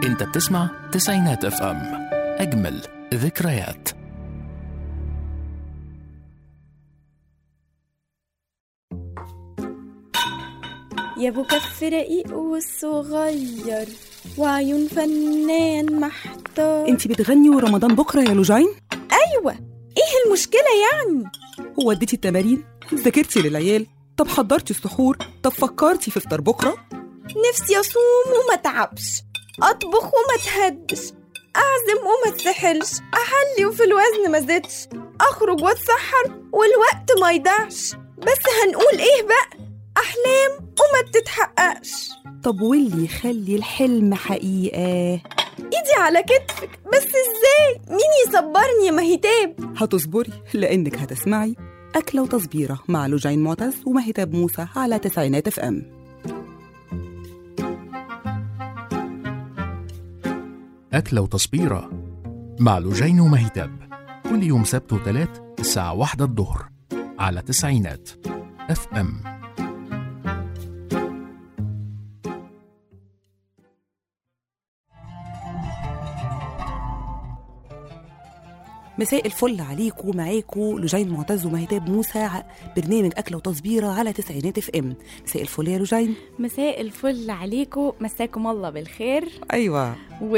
انت بتسمع تسعينات اف ام اجمل ذكريات يا ابو كف رقيق والصغير وعيون فنان محتار انت بتغني ورمضان بكره يا لوجين ايوه ايه المشكله يعني هو اديتي التمارين ذاكرتي للعيال طب حضرتي السحور طب فكرتي في فطار بكره نفسي اصوم وما تعبش اطبخ وما تهدش اعزم وما تسحلش احلي وفي الوزن ما زدش اخرج واتسحر والوقت ما يضيعش بس هنقول ايه بقى احلام وما بتتحققش طب واللي يخلي الحلم حقيقه ايدي على كتفك بس ازاي مين يصبرني يا مهيتاب هتصبري لانك هتسمعي اكله وتصبيره مع لوجين معتز ومهتاب موسى على تسعينات اف ام أكلة وتصبيرة مع لوجين ومهتاب كل يوم سبت وتلات الساعة واحدة الظهر على تسعينات اف ام مساء الفل عليكم معاكم لوجين معتز ومهتاب موسى ع- برنامج اكله وتصبيره على تسعينات اف ام مساء الفل يا لوجين مساء الفل عليكم مساكم الله بالخير ايوه و...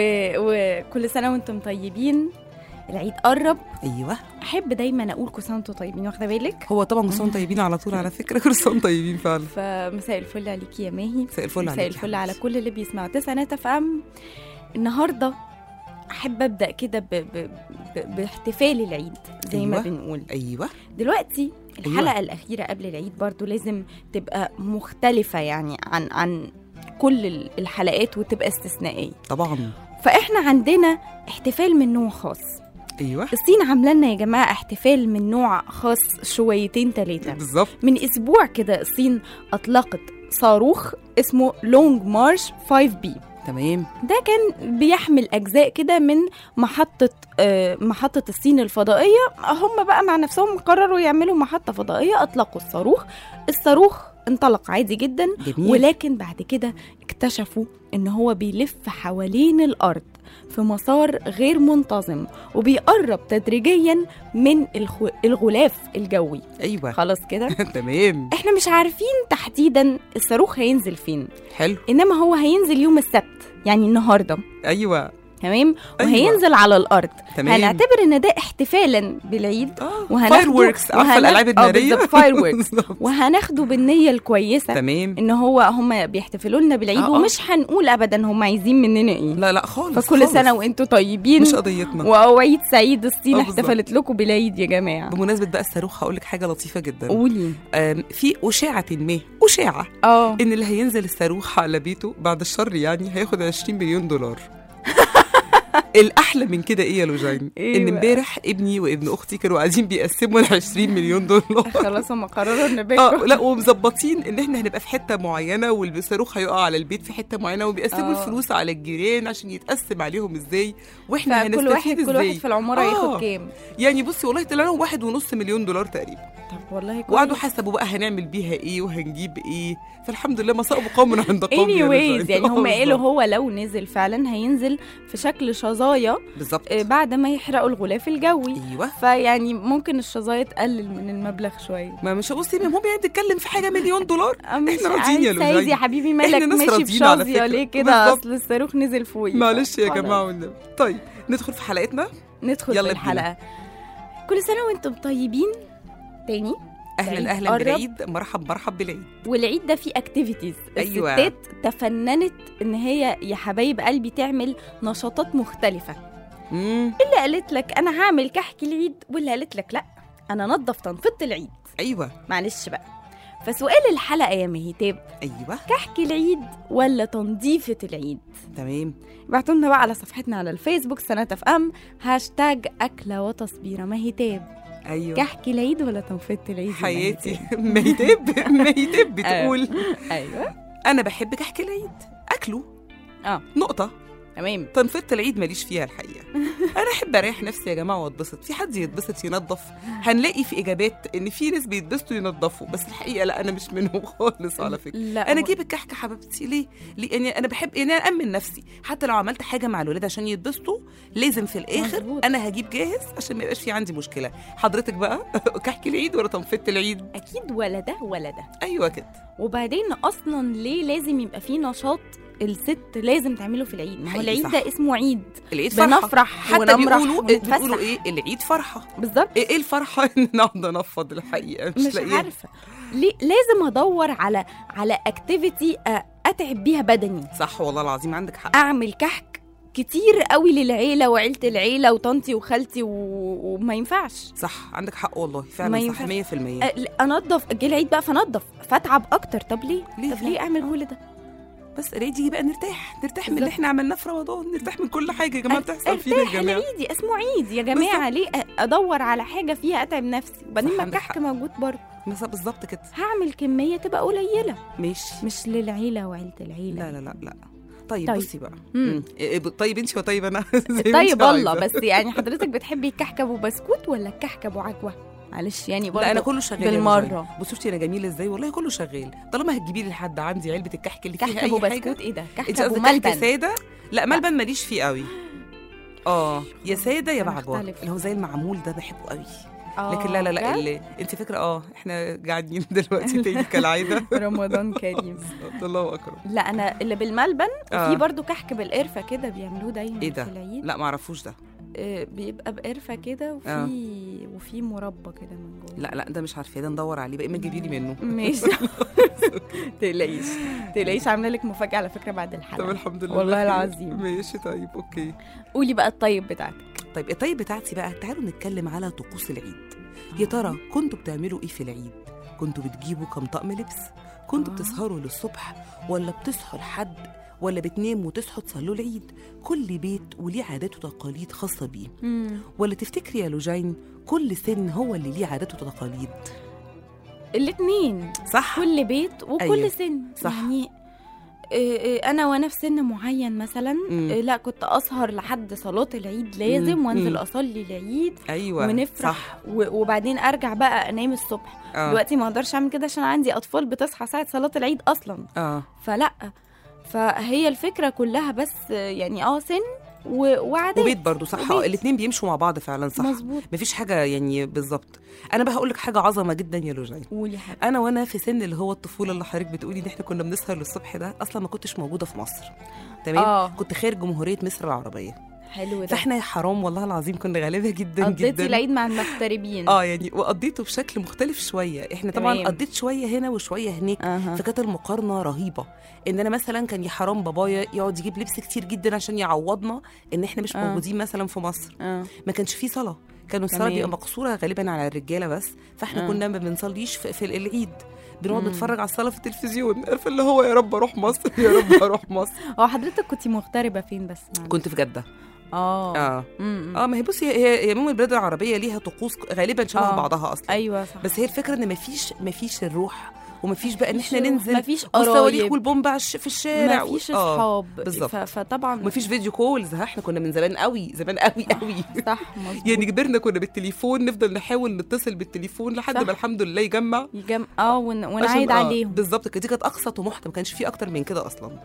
وكل سنه وانتم طيبين العيد قرب ايوه احب دايما اقول كل سنه وانتم طيبين واخده بالك هو طبعا كل سنه وانتم طيبين على طول على فكره كل سنه وانتم طيبين فعلا فمساء الفل عليكي يا ماهي مساء الفل مساء عليك الفل على كل اللي بيسمعوا تسعينات اف ام النهارده احب ابدا كده ب... ب... ب... باحتفال العيد زي ما أيوة. بنقول ايوه دلوقتي الحلقه أيوة. أيوة. الاخيره قبل العيد برضو لازم تبقى مختلفه يعني عن عن كل ال- الحلقات وتبقى استثنائيه طبعا فاحنا عندنا احتفال من نوع خاص ايوه الصين عامله لنا يا جماعه احتفال من نوع خاص شويتين ثلاثه بالظبط من اسبوع كده الصين اطلقت صاروخ اسمه لونج مارش 5 بي تمام ده كان بيحمل اجزاء كده من محطه آه، محطه الصين الفضائيه هم بقى مع نفسهم قرروا يعملوا محطه فضائيه اطلقوا الصاروخ الصاروخ انطلق عادي جدا جميل ولكن بعد كده اكتشفوا ان هو بيلف حوالين الارض في مسار غير منتظم وبيقرب تدريجيا من الخ- الغلاف الجوي ايوه خلاص كده تمام احنا مش عارفين تحديدا الصاروخ هينزل فين حلو انما هو هينزل يوم السبت يعني النهارده ايوه تمام أيوة. وهينزل على الارض تمام هنعتبر ان ده احتفالا بالعيد اه وهناخده- فاير ووركس عارفه وهناخ- الالعاب آه، الناريه بالظبط، fireworks. بالظبط. وهناخده بالنيه الكويسه تمام ان هو هم بيحتفلوا لنا بالعيد آه، آه. ومش هنقول ابدا هم عايزين مننا ايه لا لا خالص فكل خالص. سنه وانتم طيبين مش قضيتنا وعيد سعيد الصين آه، بالظبط. احتفلت لكم بالعيد يا جماعه بمناسبه بقى الصاروخ هقول لك حاجه لطيفه جدا قولي آم، في اشاعه ما اشاعه اه ان اللي هينزل الصاروخ على بيته بعد الشر يعني هياخد 20 مليون دولار الاحلى من كده ايه يا لوجين إيه ان بقى؟ امبارح ابني وابن اختي كانوا قاعدين بيقسموا ال 20 مليون دولار خلاص هم قرروا ان اه بيتكم لا ومظبطين ان احنا هنبقى في حته معينه والصاروخ هيقع على البيت في حته معينه وبيقسموا آه. الفلوس على الجيران عشان يتقسم عليهم ازاي واحنا فكل هنستفيد واحد ازاي كل واحد في العماره آه. ياخد كام يعني بصي والله طلع لهم واحد ونص مليون دولار تقريبا طب والله كويس وقعدوا حسبوا بقى هنعمل بيها ايه وهنجيب ايه فالحمد لله مصائب قوم عند قوم يا anyways لوجين. يعني هم آه، قالوا بالظبط. هو لو نزل فعلا هينزل في شكل شظايا بالظبط آه، بعد ما يحرقوا الغلاف الجوي ايوه فيعني ممكن الشظايا تقلل من المبلغ شويه ما مش بصي ما هم يعني بتتكلم في حاجه مليون دولار آه، مش إحنا راضيين يا عايز سعيد لوجين. يا حبيبي مالك إحنا ناس ماشي راضيين على بشظيه فكرة. ليه كده بالظبط. اصل الصاروخ نزل فوقي معلش يا خلاص. جماعه والنبي طيب ندخل في حلقتنا ندخل يلا في الحلقه كل سنه وانتم طيبين تاني العيد اهلا اهلا قرب. بالعيد مرحب مرحب بالعيد والعيد ده فيه اكتيفيتيز أيوة. الستات تفننت ان هي يا حبايب قلبي تعمل نشاطات مختلفه امم اللي قالت لك انا هعمل كحك العيد واللي قالت لك لا انا نظف تنفيض العيد ايوه معلش بقى فسؤال الحلقه يا مهيتاب ايوه كحك العيد ولا تنظيفه العيد تمام ابعتوا لنا بقى على صفحتنا على الفيسبوك سنة اف ام هاشتاج أكلة وتصبيرة مهيتاب ايوه كحك العيد ولا تنفيذ العيد يا حياتي مهيتاب؟ ميتب ميتب بتقول ايوه انا بحب كحك العيد اكله اه نقطه تمام تنفيذ العيد ماليش فيها الحقيقه انا احب اريح نفسي يا جماعه واتبسط في حد يتبسط ينظف هنلاقي في اجابات ان في ناس بيتبسطوا ينظفوا بس الحقيقه لا انا مش منهم خالص على فكره لا انا هو- اجيب الكحكه حبيبتي ليه؟ ليه يعني انا بحب يعني انا امن نفسي حتى لو عملت حاجه مع الولاد عشان يتبسطوا لازم في الاخر مظبوط. انا هجيب جاهز عشان ما يبقاش في عندي مشكله حضرتك بقى كحك العيد ولا تنفيذ العيد اكيد ولا ده ولا ده ايوه كده وبعدين اصلا ليه لازم يبقى فيه نشاط الست لازم تعمله في العيد ما هو حقيقي العيد صح. ده اسمه عيد العيد فرحه بنفرح حتى ونمرح بيقولوا ونتفسح. بيقولوا ايه العيد فرحه بالظبط ايه إيه الفرحه ان نقعد نفض الحقيقه مش, مش لاقيها. عارفه ليه لازم ادور على على اكتيفيتي اتعب بيها بدني صح والله العظيم عندك حق اعمل كحك كتير قوي للعيله وعيله العيله وطنطي وخالتي و... وما ينفعش صح عندك حق والله ما فعلا صح ينفعش. 100% أ- انضف جه العيد بقى فنضف فاتعب اكتر طب ليه؟ ليه طب فعلا؟ ليه اعمل كل ده؟ بس العيد يجي بقى نرتاح نرتاح من اللي بالظبط. احنا عملناه في رمضان نرتاح من كل حاجه يا جماعه بتحصل فينا يا ارتاح جماعه العيد اسمه عيد يا جماعه ليه أ- ادور على حاجه فيها اتعب نفسي وبعدين صح، ما عندك الكحك حق. موجود برضه بس بالظبط كده هعمل كميه تبقى قليله ماشي مش للعيله وعيله العيله لا لا لا لا طيب, طيب. بصي بقى مم. مم. إيه، طيب انت وطيب انا زي ما طيب انت والله عايزة. بس يعني حضرتك بتحبي الكحك ابو بسكوت ولا الكحك ابو عجوه؟ معلش يعني برضه لا انا كله شغال يا بالمرة. رجل. بصي شفتي انا جميله ازاي والله كله شغال طالما هتجيبي لي لحد عندي علبه الكحك اللي كحك فيها ابو اي حاجه بسكوت ايه ده؟ كحك انت ابو قصدك كحك ملبن ساده لا ملبن ماليش فيه قوي اه يا ساده يا أنا بعجوه مختلف. اللي هو زي المعمول ده بحبه قوي آه، لكن لا لا لا بجد؟ اللي انت فاكره اه احنا قاعدين دلوقتي تاني كالعاده رمضان كريم الله اكبر لا انا اللي بالملبن آه. وفي برضو كحك بالقرفه كده بيعملوه دايما ايه ده في العيد لا معرفوش ده آه، بيبقى بقرفه كده وفي آه. وفي مربى كده من جوه لا لا ده مش عارفه ده ندور عليه بقى ما تجيبي لي منه ماشي تقلقيش تقلقيش عامله لك مفاجاه على فكره بعد طب الحلقه الحمد لله والله خير. العظيم. ماشي طيب اوكي قولي بقى الطيب بتاعتك طيب الطيب بتاعتي بقى تعالوا نتكلم على طقوس العيد يا ترى كنتوا بتعملوا ايه في العيد كنتوا بتجيبوا كم طقم لبس كنتوا آه. بتسهروا للصبح ولا بتصحوا لحد ولا بتناموا وتصحوا تصلوا العيد كل بيت وليه عادات وتقاليد خاصة بيه ولا تفتكري يا لوجين كل سن هو اللي ليه عادات وتقاليد الاثنين صح كل بيت وكل أيوة. سن صح. يعني آه، آه، انا وانا في سن معين مثلا مم. آه، لا كنت اسهر لحد صلاه العيد لازم مم. وانزل مم. اصلي العيد ايوه ونفرح صح و- وبعدين ارجع بقى انام الصبح آه. دلوقتي ما اقدرش اعمل كده عشان عندي اطفال بتصحى ساعه صلاه العيد اصلا اه فلا فهي الفكره كلها بس يعني اه سن و- وعادات وبيت برضو صح وبيت. الاثنين بيمشوا مع بعض فعلا صح مظبوط مفيش حاجه يعني بالظبط انا بقى هقول لك حاجه عظمه جدا يا لوجين قولي حاجه انا وانا في سن اللي هو الطفوله اللي حضرتك بتقولي ان احنا كنا بنسهر للصبح ده اصلا ما كنتش موجوده في مصر تمام آه. كنت خارج جمهوريه مصر العربيه حلو ده فاحنا يا حرام والله العظيم كنا غلابه جدا قضيتي جدا العيد مع المغتربين اه يعني وقضيته بشكل مختلف شويه احنا طبعا تمام. قضيت شويه هنا وشويه هناك أها. فكانت المقارنه رهيبه ان انا مثلا كان يا حرام بابايا يقعد يجيب لبس كتير جدا عشان يعوضنا ان احنا مش آه. موجودين مثلا في مصر اه ما كانش فيه صلاه كانوا الصلاه تمام. بيبقى مقصوره غالبا على الرجاله بس فاحنا آه. كنا ما بنصليش في, في العيد بنقعد مم. نتفرج على الصلاه في التلفزيون عارفه اللي هو يا رب اروح مصر يا رب اروح مصر هو حضرتك كنت مغتربه فين بس معلش؟ كنت في جده اه اه امم اه ما هي بصي هي هي عموما البلاد العربيه ليها طقوس غالبا شبه آه. بعضها اصلا ايوه صح بس هي الفكره ان مفيش مفيش الروح ومفيش بقى ان احنا مفيش- ننزل مفيش والصواريخ قرايب والبومب على الش- في الشارع مفيش و- آه. اصحاب بالظبط. ف- فطبعا ومفيش فيديو كولز ها احنا كنا من زمان قوي زمان قوي قوي صح مظبوط يعني كبرنا كنا بالتليفون نفضل نحاول نتصل بالتليفون لحد صح. ما الحمد لله يجمع يجم... اه ون... عشان- ونعيد آه، عليهم بالظبط كده دي كانت اقصى طموحنا ما كانش في اكتر من كده اصلا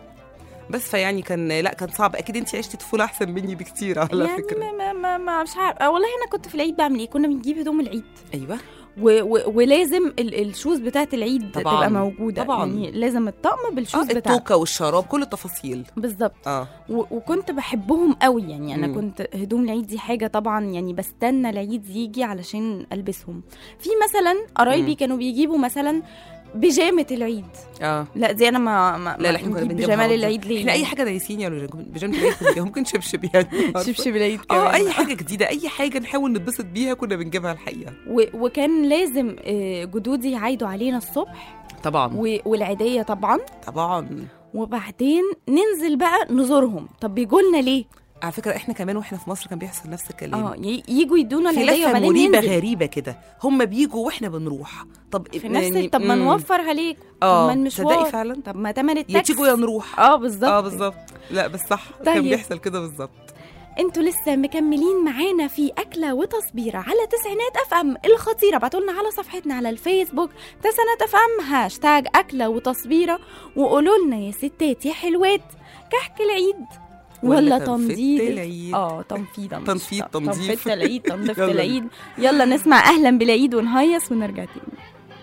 بس فيعني كان لا كان صعب اكيد انت عشتي طفوله احسن مني بكتير على يعني فكره ما, ما, ما, ما مش عارف آه والله انا كنت في العيد بعمل ايه كنا بنجيب هدوم العيد ايوه و... و... ولازم ال... الشوز بتاعت العيد طبعاً. تبقى موجوده طبعاً. يعني لازم الطقم اه بالشوز بتاعته التوكه والشراب كل التفاصيل بالظبط اه و... وكنت بحبهم قوي يعني انا مم. كنت هدوم العيد دي حاجه طبعا يعني بستنى العيد يجي علشان البسهم في مثلا قرايبي مم. كانوا بيجيبوا مثلا بيجامه العيد اه لا دي انا ما, ما لا لا احنا كنا نجيب بنجيبها بيجامه برضه. للعيد ليه احنا اي حاجه دايسين يا لولو بيجامه العيد كنا بنجيبها. ممكن شبشب يعني عارفة؟ شبشب العيد اه كمان. اي حاجه جديده اي حاجه نحاول نتبسط بيها كنا بنجيبها الحقيقه و... وكان لازم آه، جدودي يعايدوا علينا الصبح طبعا و... والعيديه طبعا طبعا وبعدين ننزل بقى نزورهم طب بيجوا لنا ليه على فكره احنا كمان واحنا في مصر كان بيحصل نفس الكلام اه ي- يجوا يدونا في العيديه لفه وبعدين مريبه ننزل غريبه كده هم بيجوا واحنا بنروح طب في نفس يعني- طب ما مم. نوفر عليك اه طب ما تصدقي المشوار فعلا طب ما تمن يا التاكسي تيجوا يا نروح اه بالظبط اه بالظبط لا بس صح طيب. كان بيحصل كده بالظبط انتوا لسه مكملين معانا في أكلة وتصبيرة على تسعينات اف ام الخطيرة بعتولنا على صفحتنا على الفيسبوك تسعينات اف ام هاشتاج أكلة وتصبيرة وقولوا لنا يا ستات يا حلوات كحك العيد ولا ولا تنفيذ تمضيد العيد. اه تنفيذ تنفيذ، تنظيف. تنفيذ العيد تنظيف يلا. العيد يلا نسمع أهلا بالعيد ونهيص ونرجع تاني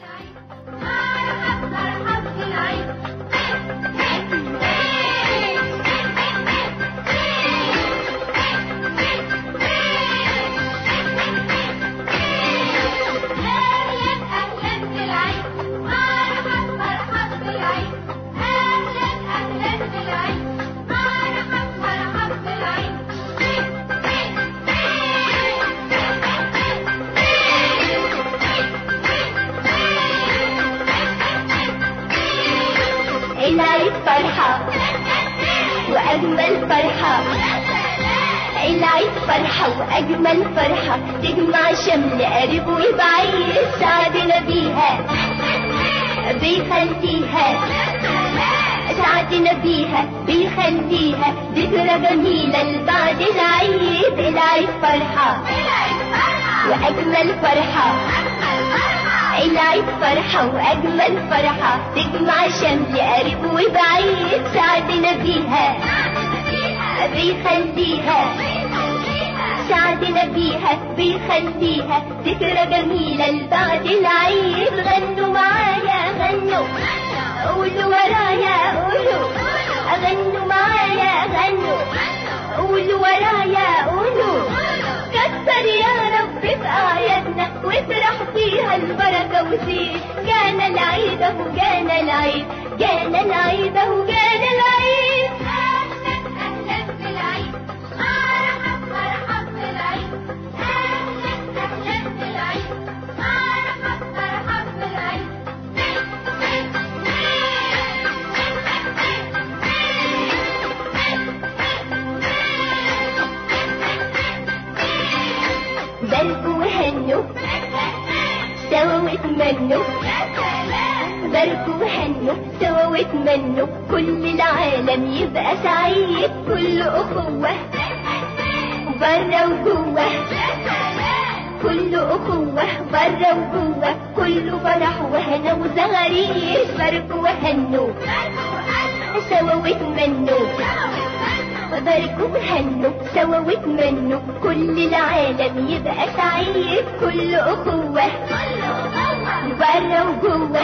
العيد فرحة وأجمل فرحة العيد فرحة وأجمل فرحة تجمع شمل قريب وبعيد سعدنا بيها بيخليها سعدنا بيها بيخليها ذكرى جميلة لبعد العيد العيد فرحة وأجمل فرحة العيد فرحة وأجمل فرحة تجمع شمل قريب وبعيد سعدنا بيها بيخليها سعدنا بيها بيخليها ذكرى جميلة لبعد العيد غنوا معايا غنوا قولوا ورايا قولوا غنوا معايا غنوا قولوا ورايا قولوا كتر يا رب في أعيادنا وافرح فيها البركة وزيد جانا العيد أهو جانا العيد جانا العيد أهو جانا العيد أهلا أهلا بالعيد مرحب مرحب بالعيد أهلا أهلا بالعيد مرحب مرحب بالعيد باركوا وهنوا سوا واتمنوا باركوا وهنوا سوا واتمنوا كل العالم يبقى سعيد كل أخوة برا وجوه كل أخوة برا وجوه كله فرح وهنا وزغاريد باركوا وهنوا سوا واتمنوا باركوا وهنوا سوا واتمنوا كل العالم يبقى سعيد كل أخوة برا وجوه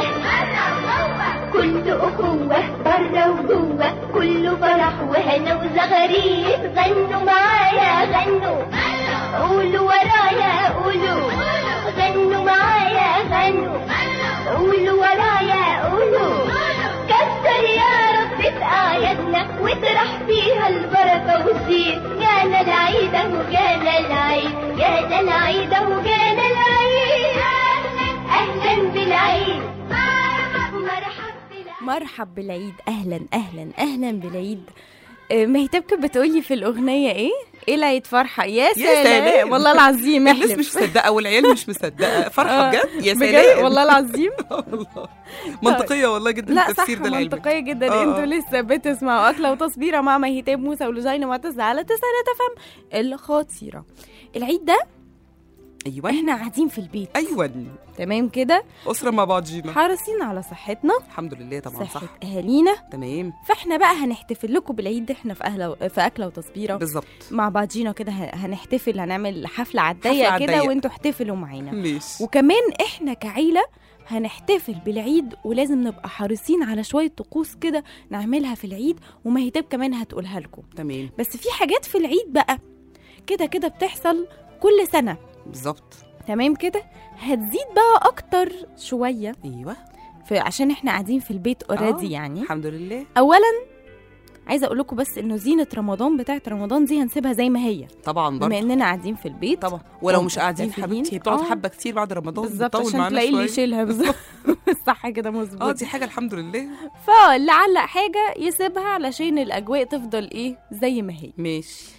كل أخوة برا وجوه كله فرح وهنا وزغاريد غنوا معايا غنوا قولوا ورايا قولوا غنوا معايا غنوا قولوا ورايا قولوا كتر يا رب في أعيادنا واطرح فيها البركة والزين جانا العيد أهو جانا العيد جانا العيد أهو جانا العيد أهلا بالعيد مرحب مرحب بالعيد مرحب بالعيد اهلا اهلا اهلا بالعيد آه، مهتاب كانت بتقولي في الاغنيه ايه ايه العيد فرحه يا سلام سلام. والله العظيم الناس احلف مش مصدقه والعيال مش مصدقه فرحه آه، بجد يا بجد سلام والله العظيم والله منطقيه والله جدا لا صح التفسير ده العلمي منطقية جدا آه، انتوا آه. لسه بتسمعوا أكلة وتصبيرة مع مهيتاب موسى ولجينة معتز على تسعينات افهم الخطيرة العيد ده ايوه احنا قاعدين في البيت ايوه تمام كده اسره مع بعضينا حريصين على صحتنا الحمد لله طبعا صح صحة أهالينا تمام فاحنا بقى هنحتفل لكم بالعيد احنا في أهلا في أكلة وتصبيرة بالظبط مع بعضينا كده ه- هنحتفل هنعمل حفلة على حفلة الضيق على كده الضيق. وانتوا احتفلوا معانا ماشي وكمان احنا كعيلة هنحتفل بالعيد ولازم نبقى حريصين على شوية طقوس كده نعملها في العيد ومهيتاب كمان هتقولها لكم تمام بس في حاجات في العيد بقى كده كده بتحصل كل سنة بالظبط تمام كده هتزيد بقى أكتر شوية ايوه في عشان احنا قاعدين في البيت اوريدي آه، يعني الحمد لله أولا عايزة أقول لكم بس إنه زينة رمضان بتاعت رمضان دي هنسيبها زي ما هي طبعا بما برضه إننا قاعدين في البيت طبعا ولو هم مش قاعدين محتفلين. حبيبتي هي بتقعد آه. حبه كتير بعد رمضان بالظبط بتطول عشان معانا تلاقي اللي شوية. يشيلها بالظبط صح كده مظبوط اه دي حاجه الحمد لله فاللي علق حاجة يسيبها علشان الأجواء تفضل إيه زي ما هي ماشي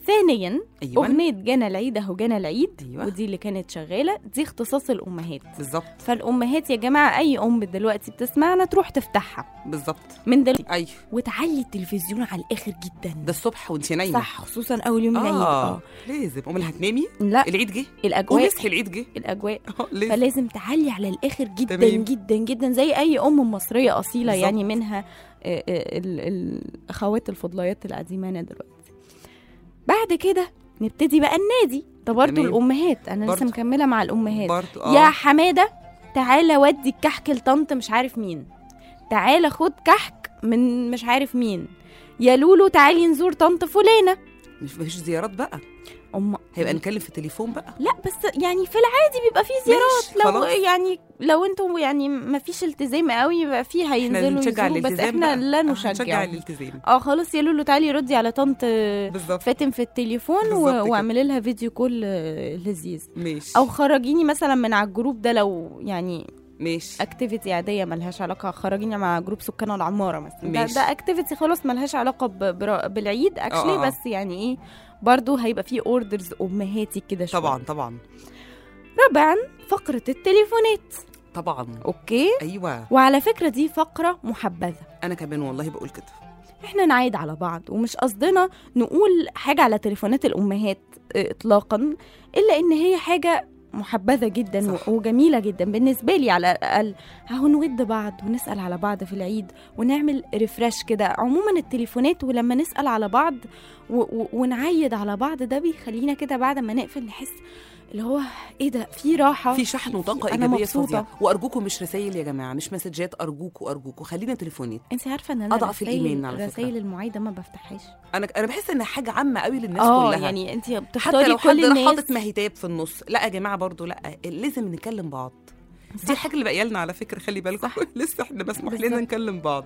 ثانيا ايوه اغنيه جانا العيد اهو جانا العيد أيوة. ودي اللي كانت شغاله دي اختصاص الامهات بالظبط فالامهات يا جماعه اي ام دلوقتي بتسمعنا تروح تفتحها بالظبط من دلوقتي ايوه وتعلي التلفزيون على الاخر جدا ده الصبح وانت نايمه صح خصوصا اول يوم العيد اه اه لازم امال هتنامي لا العيد جه الاجواء قومي العيد جه الاجواء آه، لازم فلازم تعلي على الاخر جدا تمام. جدا جدا زي اي ام مصريه اصيله بالظبط. يعني منها آه، آه، ال- الاخوات الفضليات القديمانه دلوقتي بعد كده نبتدي بقى النادي ده برضه تمام. الامهات انا لسه برضه. مكمله مع الامهات برضو يا اه حماده تعالى ودي الكحك لطنط مش عارف مين تعالى خد كحك من مش عارف مين يا لولو تعالي نزور طنط فلانه مش مفيش زيارات بقى ام هيبقى نتكلم في التليفون بقى لا بس يعني في العادي بيبقى فيه زيارات ماشي، لو خلاص. يعني لو انتوا يعني ما فيش التزام قوي يبقى فيه احنا هينزلوا بنشجع ينزلوا بس الالتزام احنا بقى. لا آه، نشجع نشجع الالتزام اه خلاص يا لولو تعالي ردي على طنط بالظبط فاتن في التليفون بالظبط و- كده. واعملي لها فيديو كول آه، لذيذ ماشي او خرجيني مثلا من على الجروب ده لو يعني ماشي اكتيفيتي عاديه ملهاش علاقه خرجيني مع جروب سكان العماره مثلا ده, ماشي. ده اكتيفيتي خلاص ملهاش علاقه ب- برا- بالعيد اكشلي آه، آه. بس يعني ايه برضه هيبقى فيه اوردرز امهاتي كده شويه طبعا طبعا رابعا فقره التليفونات طبعا اوكي ايوه وعلى فكره دي فقره محبذه انا كمان والله بقول كده احنا نعايد على بعض ومش قصدنا نقول حاجه على تليفونات الامهات اه، اطلاقا الا ان هي حاجه محبذه جدا صح. و- وجميله جدا بالنسبه لي على الاقل اهو نود بعض ونسال على بعض في العيد ونعمل ريفرش كده عموما التليفونات ولما نسال على بعض و- و- ونعيد على بعض ده بيخلينا كده بعد ما نقفل نحس اللي هو ايه ده في راحه في شحن وطاقه أنا ايجابيه مبسوطة. فظيعه وارجوكم مش رسائل يا جماعه مش مسجات ارجوكوا ارجوكوا خلينا تليفونات انت عارفه ان انا أضعف الإيمان على فكرة. رسائل المعايده ما بفتحهاش انا انا بحس انها حاجه عامه قوي للناس اه كلها يعني انت حتى بتختاري لو كل حد راح الناس حاطط مهتاب في النص لا يا جماعه برضو لا لازم نكلم بعض دي الحاجه اللي باقيه لنا على فكره خلي بالكم صح. لسه احنا مسموح بالظبط. لنا نكلم بعض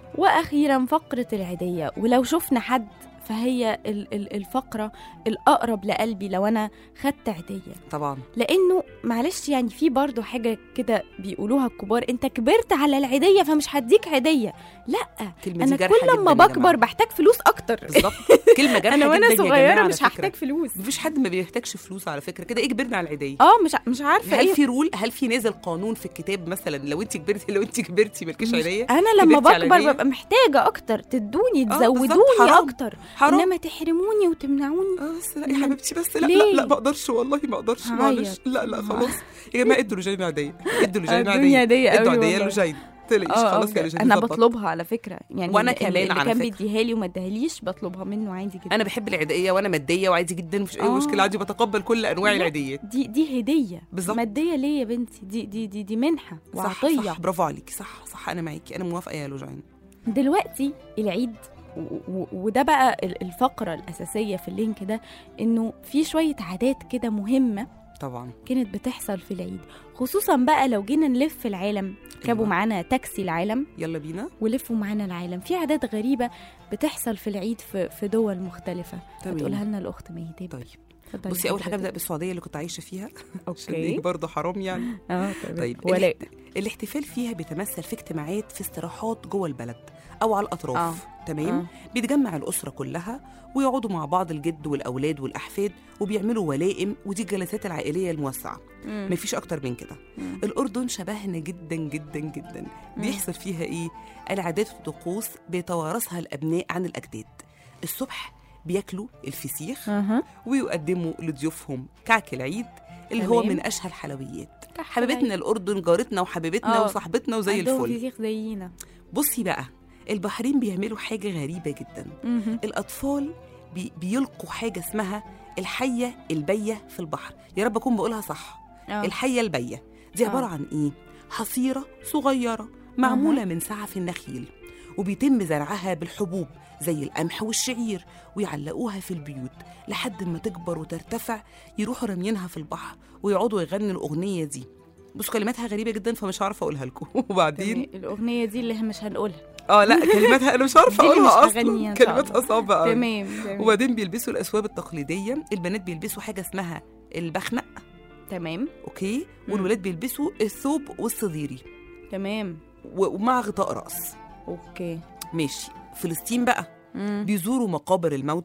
واخيرا فقره العيديه ولو شفنا حد فهي ال- ال- الفقره الاقرب لقلبي لو انا خدت عيديه طبعا لانه معلش يعني في برضو حاجه كده بيقولوها الكبار انت كبرت على العيديه فمش هديك عيديه لا كلمه انا دي جارحه كل ما جداً يا بكبر جماعة. بحتاج فلوس اكتر بالظبط كلمه جارحه انا وانا جدا يا جماعة صغيره على مش فكرة. هحتاج فلوس مفيش حد ما بيحتاجش فلوس على فكره كده ايه كبرنا على العيديه اه مش مش عارفه هل ايه في رول هل في نازل قانون في الكتاب مثلا لو انت كبرتي لو انت كبرتي مالكيش عيديه انا لما كبرتي على بكبر العيدية؟ ببقى محتاجه اكتر تدوني بالظبط، تزودوني حرام. اكتر حرام انما تحرموني وتمنعوني اه بس لا يا حبيبتي بس لا ليه؟ لا لا ما اقدرش والله ما اقدرش معلش هعيط. لا لا خلاص يا جماعه ادوا لجين عاديه ادوا لجين الدنيا عاديه عادية ادوا قوي عاديه والله. لجين تلاقيش اه خلاص آه، يا لجين انا ظبط. بطلبها على فكره يعني وأنا اللي- كمان اللي على كان فكرة. بيديها لي وما اداهاليش بطلبها منه عادي جدا انا بحب العيديه وانا ماديه وعادي جدا مفيش اي آه. مشكله عادي بتقبل كل انواع لا. العيديات دي دي هديه بالظبط. ماديه ليه يا بنتي دي دي دي دي منحه صح وعطيه صح برافو عليكي صح صح انا معاكي انا موافقه يا لوجين دلوقتي العيد و- و- وده بقى ال- الفقره الاساسيه في اللينك ده انه في شويه عادات كده مهمه طبعا كانت بتحصل في العيد خصوصا بقى لو جينا نلف العالم ركبوا أيوة. معانا تاكسي العالم يلا بينا ولفوا معانا العالم في عادات غريبه بتحصل في العيد في في دول مختلفه تمام. هتقولها لنا الاخت ميتاب طيب اتفضلي بصي اول حاجه حضرتك. ابدا بالسعوديه اللي كنت عايشه فيها عشان اوكي دي برضه حرام يعني اه تمام طيب ولا الاحت- الاحتفال فيها بيتمثل في اجتماعات في استراحات جوه البلد او على الاطراف آه. تمام آه. بيتجمع الاسره كلها ويقعدوا مع بعض الجد والاولاد والاحفاد وبيعملوا ولائم ودي الجلسات العائليه الموسعه مم. مفيش اكتر من كده مم. الاردن شبهنا جدا جدا جدا بيحصل فيها ايه العادات والطقوس بيتوارثها الابناء عن الاجداد الصبح بياكلوا الفسيخ اها ويقدموا لضيوفهم كعك العيد اللي هو تمام. من اشهى الحلويات كعك حبيبتنا العيد. الاردن جارتنا وحبيبتنا آه. وصاحبتنا وزي عندهم الفل فسيخ زينا بصي بقى البحرين بيعملوا حاجه غريبه جدا مهم. الاطفال بي بيلقوا حاجه اسمها الحيه البيه في البحر يا رب اكون بقولها صح آه. الحيه البيه دي عباره آه. عن ايه حصيره صغيره معموله من سعف النخيل وبيتم زرعها بالحبوب زي القمح والشعير ويعلقوها في البيوت لحد ما تكبر وترتفع يروحوا راميينها في البحر ويقعدوا يغنوا الاغنيه دي بصوا كلماتها غريبه جدا فمش عارفه اقولها لكم وبعدين تمام. الاغنيه دي اللي مش هنقولها اه لا كلماتها انا مش عارفه دي اللي اقولها مش هغنيها اصلا إن شاء كلماتها الله. صعبه قوي تمام تمام وبعدين بيلبسوا الاسواب التقليديه البنات بيلبسوا حاجه اسمها البخنق تمام اوكي مم. والولاد بيلبسوا الثوب والصديري تمام و- ومع غطاء راس اوكي ماشي فلسطين بقى مم. بيزوروا مقابر الموتى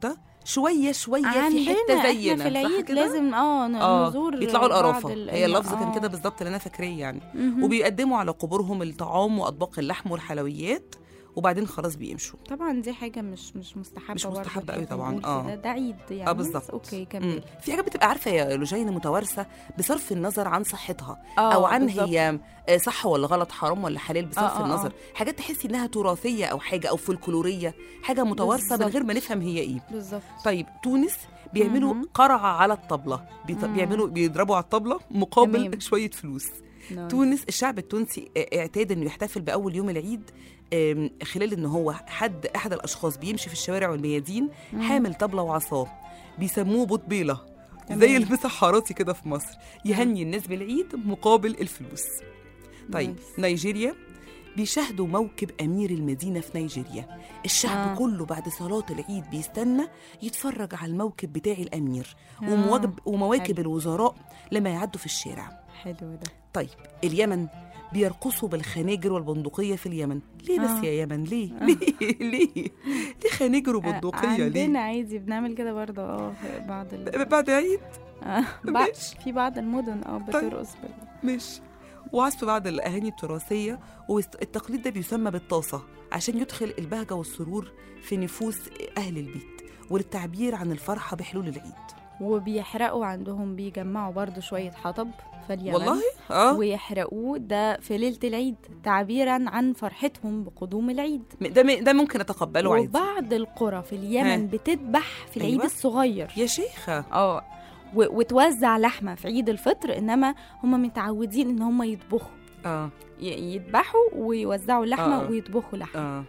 شويه شويه في عندنا حته احنا زينا في صح العيد كده؟ لازم اه ن- اه نزور يطلعوا بعض القرافه ال- هي اللفظ آه. كان كده بالظبط اللي انا فاكراه يعني مهم. وبيقدموا على قبورهم الطعام واطباق اللحم والحلويات وبعدين خلاص بيمشوا طبعا دي حاجه مش مش مستحبه مش برضه مستحبة كده أوي طبعاً، نقول آه. كده. ده عيد يعني اه بالظبط اوكي مم. كمل في حاجات بتبقى عارفه يا لوجين متوارثه بصرف النظر عن صحتها آه، او عن بالظبط. هي آه، صح ولا غلط حرام ولا حلال بصرف آه، آه، النظر آه. حاجات تحسي انها تراثيه او حاجه او فولكلوريه حاجه متوارثه من بالظبط. غير ما نفهم هي ايه بالظبط طيب تونس بيعملوا مهم. قرعه على الطبله بيط... مم. بيعملوا بيضربوا على الطبله مقابل تمام. شويه فلوس نايس. تونس الشعب التونسي ا- اعتاد انه يحتفل باول يوم العيد آم، خلال ان هو حد احد الاشخاص بيمشي في الشوارع والميادين مم. حامل طبله وعصاه بيسموه بطبيله تمام. زي المسحراتي كده في مصر يهني الناس بالعيد مقابل الفلوس طيب نايس. نيجيريا بيشاهدوا موكب أمير المدينة في نيجيريا الشعب آه. آه. كله بعد صلاة العيد بيستنى يتفرج على الموكب بتاع الأمير آه. ومواكب, ومواكب حلو. الوزراء لما يعدوا في الشارع حلو ده طيب اليمن بيرقصوا بالخناجر والبندقية في اليمن ليه بس آه. يا يمن ليه ليه ليه ليه خناجر وبندقية عندنا ليه عادي بنعمل كده برضه اه في بعض ال... بعد عيد آه، بعض ماشي. في بعض المدن اه بترقص بال... مش وعزف بعض الأغاني التراثية والتقليد ده بيسمى بالطاسة عشان يدخل البهجة والسرور في نفوس أهل البيت وللتعبير عن الفرحة بحلول العيد وبيحرقوا عندهم بيجمعوا برضو شوية حطب في اليمن والله اه ويحرقوه ده في ليلة العيد تعبيرا عن فرحتهم بقدوم العيد ده م- ده ممكن اتقبله عادي وبعض القرى في اليمن ها. بتذبح في العيد أيوة. الصغير يا شيخة اه و- وتوزع لحمة في عيد الفطر انما هم متعودين ان هم يطبخوا اه ي- يذبحوا ويوزعوا لحمة آه. ويطبخوا لحمة اه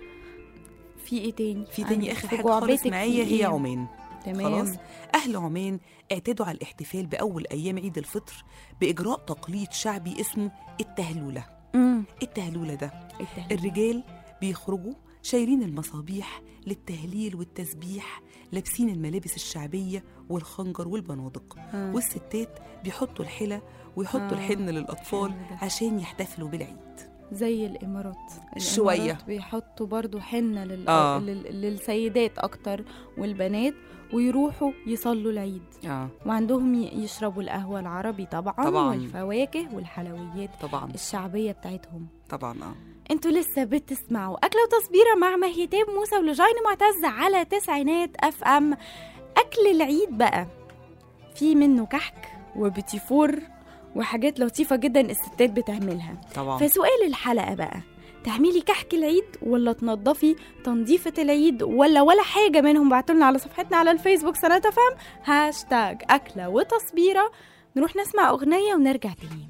في ايه تاني في تاني عندك اخر في حاجة خالص جعبتك معايا في هي إيه؟ عمان تمام خلاص أهل عمان اعتادوا على الاحتفال بأول أيام عيد الفطر بإجراء تقليد شعبي اسمه التهلولة امم التهلولة ده التهليل. الرجال بيخرجوا شايلين المصابيح للتهليل والتسبيح لابسين الملابس الشعبية والخنجر والبنادق آه. والستات بيحطوا الحلة ويحطوا آه. الحنة للأطفال حلو ده. عشان يحتفلوا بالعيد زي الامارات شوية. الإمارات بيحطوا برضو حنه لل... آه. لل... للسيدات اكتر والبنات ويروحوا يصلوا العيد اه وعندهم ي- يشربوا القهوه العربي طبعا, طبعاً. والفواكه والحلويات طبعا الشعبيه بتاعتهم طبعا اه انتوا لسه بتسمعوا اكله وتصبيره مع مهيتاب موسى ولجين معتز على تسعينات اف ام اكل العيد بقى في منه كحك وبتيفور وحاجات لطيفه جدا الستات بتعملها طبعا فسؤال الحلقة بقى تعملي كحك العيد ولا تنظفي تنظيفة العيد ولا ولا حاجة منهم بعتولنا على صفحتنا على الفيسبوك سنة فهم هاشتاج أكلة وتصبيرة نروح نسمع أغنية ونرجع تاني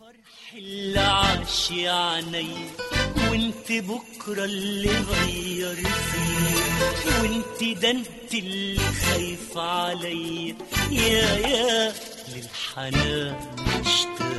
اللي عاش يا عيني وانت بكرة اللي غير فيه وانت ده انت اللي خايفة عليا يا يا للحنان مشتاق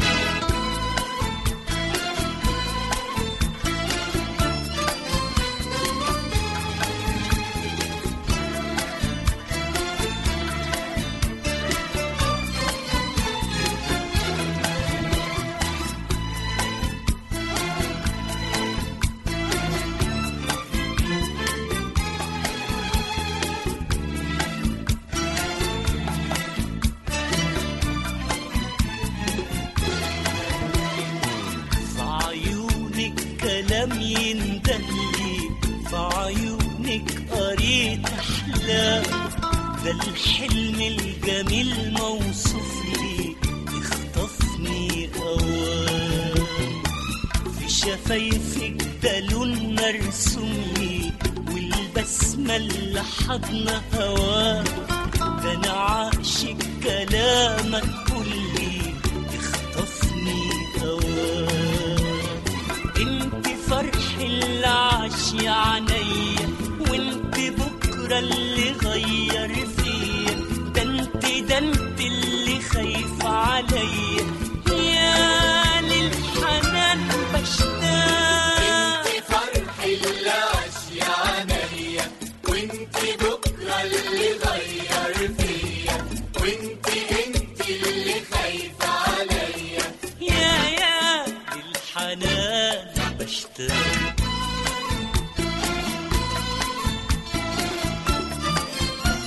في عيونك كلام يندلي في عيونك قريت احلام ده الحلم الجميل موصوف لي اخطفني اوام في شفايفك ده لون مرسوم لي والبسمة اللي حضن هواه ده انا عاشق كلامك كلي اخطفني هواه انت فرح اللي عاش يا عينيا وانت بكرة اللي غير فيا ده انت ده انت اللي خايفة عليا يا للحنان بشتاق يا يا للحنان بشتاق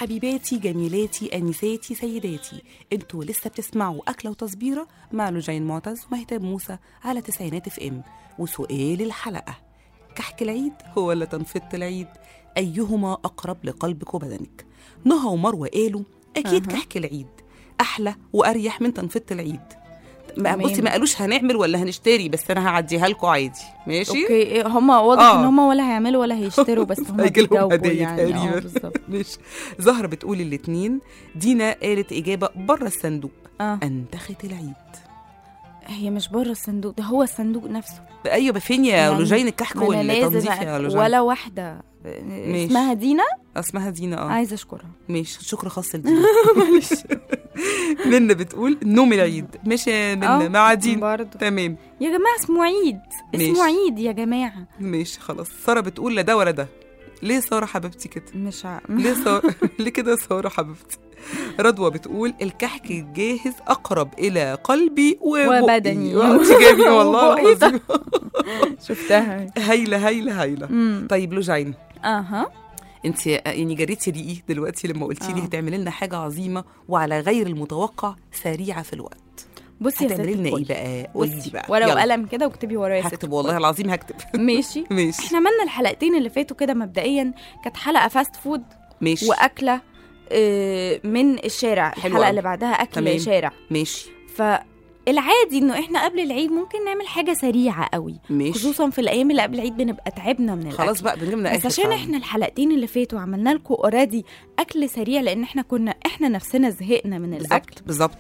حبيباتي جميلاتي انساتي سيداتي انتوا لسه بتسمعوا اكله وتصبيره مع لوجين معتز ومهتاب موسى على تسعينات اف ام وسؤال الحلقه كحك العيد هو ولا تنفيض العيد ايهما اقرب لقلبك وبدنك نهى ومروه قالوا اكيد أها. كحك العيد احلى واريح من تنفيض العيد ما تمام. بصي ما قالوش هنعمل ولا هنشتري بس انا هعديها لكم عادي ماشي اوكي هما واضح آه. ان هما ولا هيعملوا ولا هيشتروا بس هما هيجيلهم بيجاوبوا هدية يعني اه تقريبا. بالظبط ماشي زهرة بتقول الاتنين دينا قالت إجابة بره الصندوق اه أنتخة العيد هي مش بره الصندوق ده هو الصندوق نفسه أيوة فين يا يعني لوجين الكحك ما أنا لازم والتنظيف يا أ- لوجين ولا واحده اسمها دينا اسمها دينا اه عايزه اشكرها ماشي شكر خاص لدينا معلش منى بتقول نوم العيد ماشي يا منى آه، مع دينا برضه تمام يا جماعه اسمه عيد ماشي. اسمه عيد يا جماعه ماشي خلاص سارة بتقول لا ده ولا ده ليه سارة حبيبتي كده مش ع... ليه سارة ليه كده يا سارة حبيبتي رضوى بتقول الكحك الجاهز أقرب إلى قلبي وبقي. وبدني. وأنت جميل والله وبقي. العظيم شفتها هايلة هايلة هايلة امم طيب لوجين اها انت يعني جريتي ريقي دلوقتي لما قلتي لي آه. هتعملي لنا حاجه عظيمه وعلى غير المتوقع سريعه في الوقت بصي يا ست هتعملي لنا ايه الكل. بقى قولي بصي لي بقى ورقه يلا. وقلم كده واكتبي ورايا يا ست هكتب والله العظيم هكتب الكل. ماشي ماشي احنا عملنا الحلقتين اللي فاتوا كده مبدئيا كانت حلقه فاست فود ماشي واكله آه، من الشارع حلو الحلقه أوي. اللي بعدها اكل تمام. شارع ماشي فالعادي انه احنا قبل العيد ممكن نعمل حاجه سريعه قوي ماشي خصوصا في الايام اللي قبل العيد بنبقى تعبنا من خلاص الاكل بقى بنجيب لنا بس اخر عشان فعلا. احنا الحلقتين اللي فاتوا عملنا لكم اوريدي اكل سريع لان احنا كنا احنا نفسنا زهقنا من الاكل بالظبط بالظبط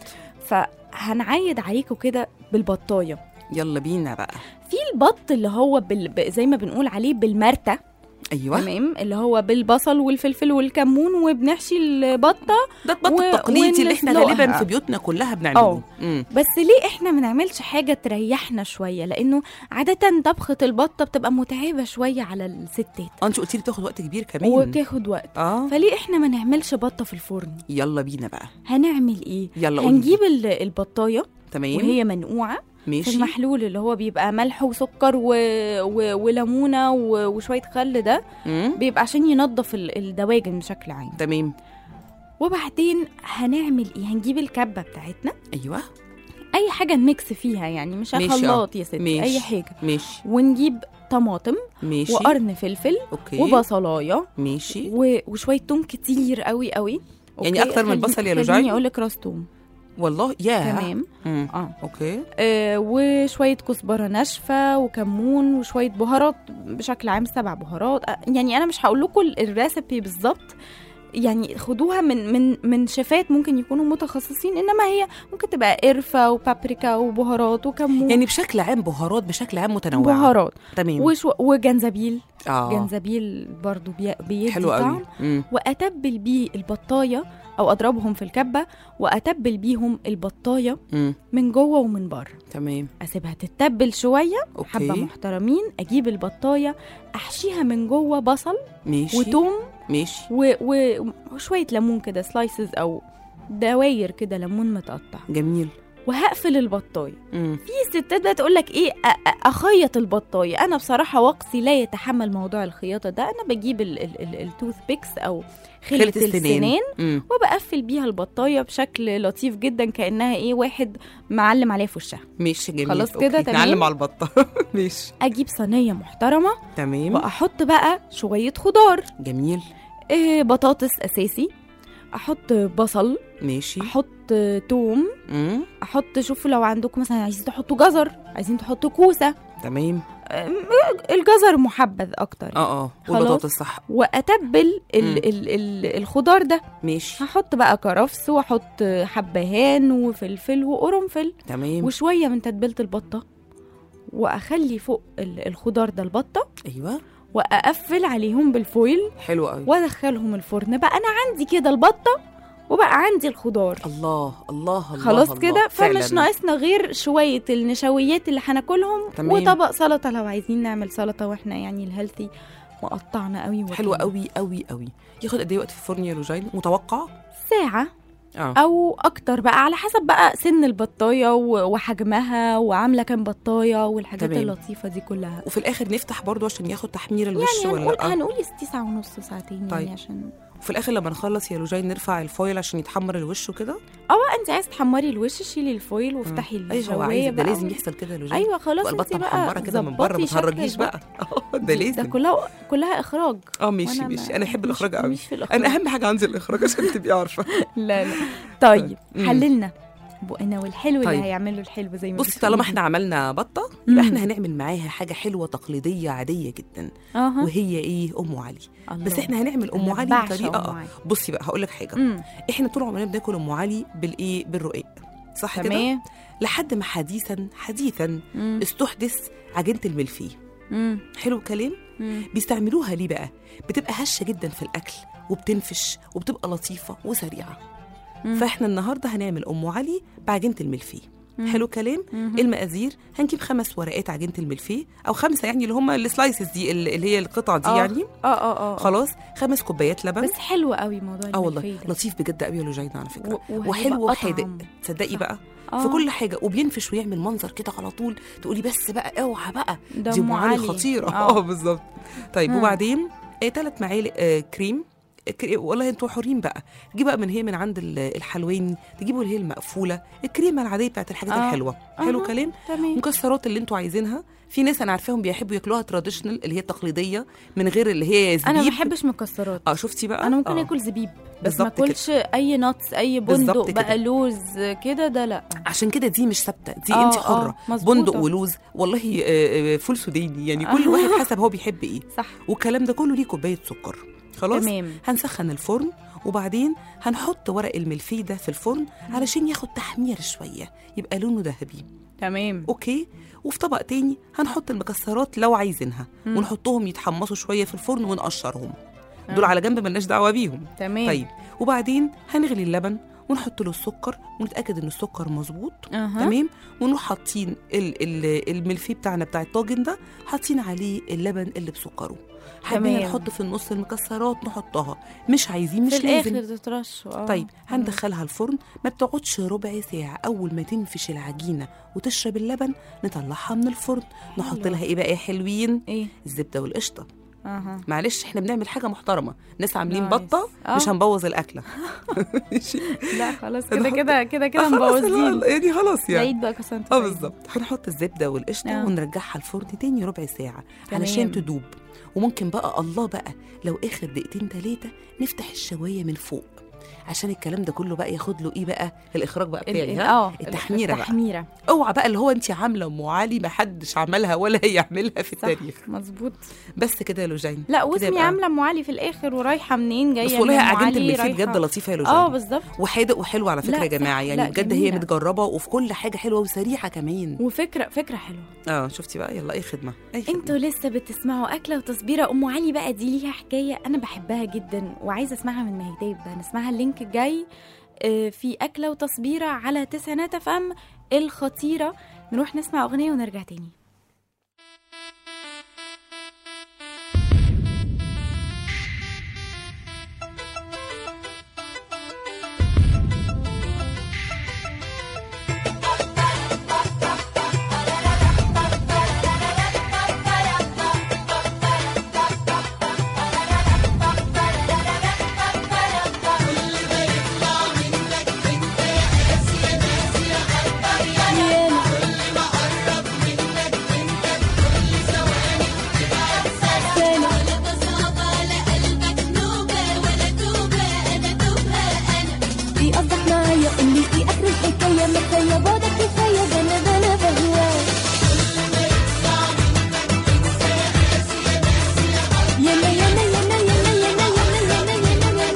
فهنعيد عليكم كده بالبطايه يلا بينا بقى في البط اللي هو بال... ب- زي ما بنقول عليه بالمرتة ايوه تمام اللي هو بالبصل والفلفل والكمون وبنحشي البطه ده البط و- التقليدي اللي احنا ونسلقها. غالبا في بيوتنا كلها بنعمله أه. امم بس ليه احنا ما نعملش حاجه تريحنا شويه لانه عاده طبخه البطه بتبقى متعبه شويه على الستات اه انت قلتي لي بتاخد وقت كبير كمان وبتاخد وقت اه فليه احنا ما نعملش بطه في الفرن يلا بينا بقى هنعمل ايه يلا قولي هنجيب ال- البطايه تمام وهي منقوعه في ماشي المحلول اللي هو بيبقى ملح وسكر و... و... وليمونه و... وشويه خل ده مم. بيبقى عشان ينظف ال- الدواجن بشكل عام تمام وبعدين هنعمل ايه هنجيب الكبه بتاعتنا ايوه اي حاجه نميكس فيها يعني مش ماشي، خلاط يا ستي ماشي. اي حاجه ماشي ونجيب طماطم ماشي وقرن فلفل اوكي وبصلايه ماشي و... وشويه توم كتير قوي قوي يعني أوكي، أكتر من خلي- البصل يا خليني لوجين؟ اقول لك راس توم والله يا تمام مم. اه اوكي آه، وشويه كزبره ناشفه وكمون وشويه بهارات بشكل عام سبع بهارات آه، يعني انا مش هقول لكم الريسبي بالظبط يعني خدوها من من من شيفات ممكن يكونوا متخصصين انما هي ممكن تبقى قرفه وبابريكا وبهارات وكمون يعني بشكل عام بهارات بشكل عام متنوعه بهارات تمام وشو وجنزبيل اه جنزبيل برضو بي- بيدي حلو طعم قوي مم. واتبل بيه البطايه او اضربهم في الكبه واتبل بيهم البطايه مم. من جوه ومن بره تمام اسيبها تتبل شويه اوكي حبه محترمين اجيب البطايه احشيها من جوه بصل ماشي وتوم ماشي و... و... وشويه ليمون كده سلايسز او دواير كده ليمون متقطع جميل وهقفل البطايه مم. في ستات بقى تقول لك ايه أ- أ- اخيط البطايه انا بصراحه وقتي لا يتحمل موضوع الخياطه ده انا بجيب ال- ال- ال- التوث بيكس او خلة خلة السنان. السنان مم. وبقفل بيها البطايه بشكل لطيف جدا كانها ايه واحد معلم عليها في وشها ماشي جميل خلاص أوكي. كده تمام؟ نعلم على البطه ماشي اجيب صينيه محترمه تمام واحط بقى شويه خضار جميل إيه بطاطس اساسي احط بصل ماشي احط توم مم. احط شوفوا لو عندكم مثلا عايزين تحطوا جزر عايزين تحطوا كوسه تمام أم، الجزر محبذ اكتر اه اه خلاص. والبطاطس صح واتبل ال مم. ال ال الخضار ده ماشي هحط بقى كرفس واحط حبهان وفلفل وقرنفل تمام وشويه من تتبيله البطه واخلي فوق ال- الخضار ده البطه ايوه واقفل عليهم بالفويل حلو قوي وادخلهم الفرن بقى انا عندي كده البطه وبقى عندي الخضار الله الله الله خلاص الله. كده فمش فعلاً. ناقصنا غير شويه النشويات اللي هناكلهم تمام. وطبق سلطه لو عايزين نعمل سلطه واحنا يعني الهيلثي وقطعنا قوي حلو وكده. قوي قوي قوي ياخد قد ايه وقت في الفرن يا لوجين متوقع ساعه اه او اكتر بقى على حسب بقى سن البطايه و- وحجمها وعامله كام بطايه والحاجات تمام. اللطيفه دي كلها وفي الاخر نفتح برضو عشان ياخد تحمير الوش يعني ولا هنقول لأ؟ هنقول ستي ساعه ونص ساعتين طيب. يعني عشان وفي الاخر لما نخلص يا لوجين نرفع الفويل عشان يتحمر الوش وكده اه بقى انت عايز تحمري الوش شيلي الفويل وافتحي ايوه هو الشوايه عايز ده بقى لازم و- يحصل كده يا لوجين ايوه خلاص انت والبطه بقى محمره كده من بره ما ظبطي شكل تهرجيش بقى اه ده ده لازم كلها كلها اخراج اه ماشي وأنا ماشي ما- انا احب مش- الاخراج قوي مش في الإخراج. انا اهم حاجه عندي الاخراج عشان تبقي عارفه لا لا طيب مم. حللنا بقنا والحلو طيب. اللي هيعمله الحلو زي ما بصي بتقولي. طالما احنا عملنا بطه مم. يبقى احنا هنعمل معاها حاجه حلوه تقليديه عاديه جدا اها وهي ايه ام علي الله. بس احنا هنعمل ام أنا علي بعشق بطريقه أم اه علي. بصي بقى هقول لك حاجه مم. احنا طول عمرنا بناكل ام علي بالايه بالرقاق صح كده تمام لحد ما حديثا حديثا مم. استحدث عجينه الملفيه مم. حلو الكلام مم. بيستعملوها ليه بقى بتبقى هشه جدا في الاكل وبتنفش وبتبقى لطيفه وسريعه مم. فاحنا النهارده هنعمل ام علي بعجينه الملفيه مم. حلو كلام مم. المقادير هنجيب خمس ورقات عجينه الملفيه او خمسه يعني اللي هم السلايسز دي اللي هي القطع دي آه. يعني اه اه اه خلاص خمس كوبايات لبن بس حلو قوي موضوع اه والله الملفيه ده. لطيف بجد قوي يا لوجينا على فكره و- وهيبقى وحلو وحادق أطعم. تصدقي صح. بقى آه. في كل حاجه وبينفش ويعمل منظر كده على طول تقولي بس بقى اوعى بقى ده دي أم ام علي علي. خطيره آه. اه بالظبط طيب مم. وبعدين آه ثلاث معالق آه كريم كري- والله انتوا حرين بقى تجيب بقى من هي من عند ال- الحلواني تجيبوا اللي هي المقفوله الكريمه العاديه بتاعت الحاجات آه. الحلوه حلو أها. كلام تمام مكسرات اللي انتوا عايزينها في ناس انا عارفاهم بيحبوا ياكلوها تراديشنال اللي هي التقليديه من غير اللي هي زبيب انا ما بحبش مكسرات اه شفتي بقى انا ممكن آه. اكل زبيب بس ما بالظبط كده. اكلش اي نتس اي بالظبط بندق كده. بقى لوز كده ده لا عشان كده دي مش ثابته دي آه، انت آه، حره مظبوطة. بندق ولوز والله آه، آه، فول سوداني يعني كل آه. واحد حسب هو بيحب ايه صح والكلام ده كله ليه كوبايه سكر خلاص تمام هنسخن الفرن وبعدين هنحط ورق الملفي ده في الفرن علشان ياخد تحمير شويه يبقى لونه ذهبي تمام اوكي وفي طبق تاني هنحط المكسرات لو عايزينها مم. ونحطهم يتحمصوا شويه في الفرن ونقشرهم آه. دول على جنب ملناش دعوه بيهم تمام طيب وبعدين هنغلي اللبن ونحط له السكر ونتاكد ان السكر مظبوط أها. تمام ونروح حاطين ال- ال- الملفي بتاعنا بتاع الطاجن ده حاطين عليه اللبن اللي بسكره حابين تمام. نحط في النص المكسرات نحطها مش عايزين مش في لازم الاخر تترش آه. طيب هندخلها الفرن ما بتقعدش ربع ساعة أول ما تنفش العجينة وتشرب اللبن نطلعها من الفرن نحط حلو. لها إيه بقى يا حلوين ايه الزبدة والقشطة اها معلش احنا بنعمل حاجة محترمة ناس عاملين نايس. بطة آه. مش هنبوظ الأكلة ماشي لا خلاص أنا كده هحط- كده كده كده آه، خلاص، مبوظين لا، يعني خلاص يعني العيد بقى كسنت اه بالظبط هنحط الزبده والقشطه آه. ونرجعها الفرن تاني ربع ساعه تمام. علشان تدوب وممكن بقى الله بقى لو اخر دقيقتين ثلاثه نفتح الشوايه من فوق عشان الكلام ده كله بقى ياخد له ايه بقى الاخراج بقى ال- بتاعي ال- ها اه التحميره بقى التحميره اوعى بقى اللي هو انت عامله ام علي ما حدش عملها ولا هيعملها في صح التاريخ مظبوط بس كده يا لوجين لا كده واسمي يبقى- عامله ام علي في الاخر ورايحه منين جايه بس والله من أم عجينه علي الملفيه رايحة- بجد لطيفه يا لوجين اه بالظبط وحادق وحلو على فكره لا، يا جماعه صح. يعني لا، بجد هي جميلة. متجربه وفي كل حاجه حلوه وسريعه كمان وفكره فكره حلوه اه شفتي بقى يلا اي خدمه اي خدمه انتوا لسه بتسمعوا اكله وتصبيره ام علي بقى دي ليها حكايه انا بحبها جدا وعايزه اسمعها من مهداب هنسمعها اللينك الجاي آه، في اكله وتصبيره على تسعينات اف ام الخطيره نروح نسمع اغنيه ونرجع تاني في قصدك معايا قولي ايه اخر الحكايه ما كفايه بعدك كفايه ده انا ده انا بهواك يانا يانا يانا يانا يانا يانا يانا يانا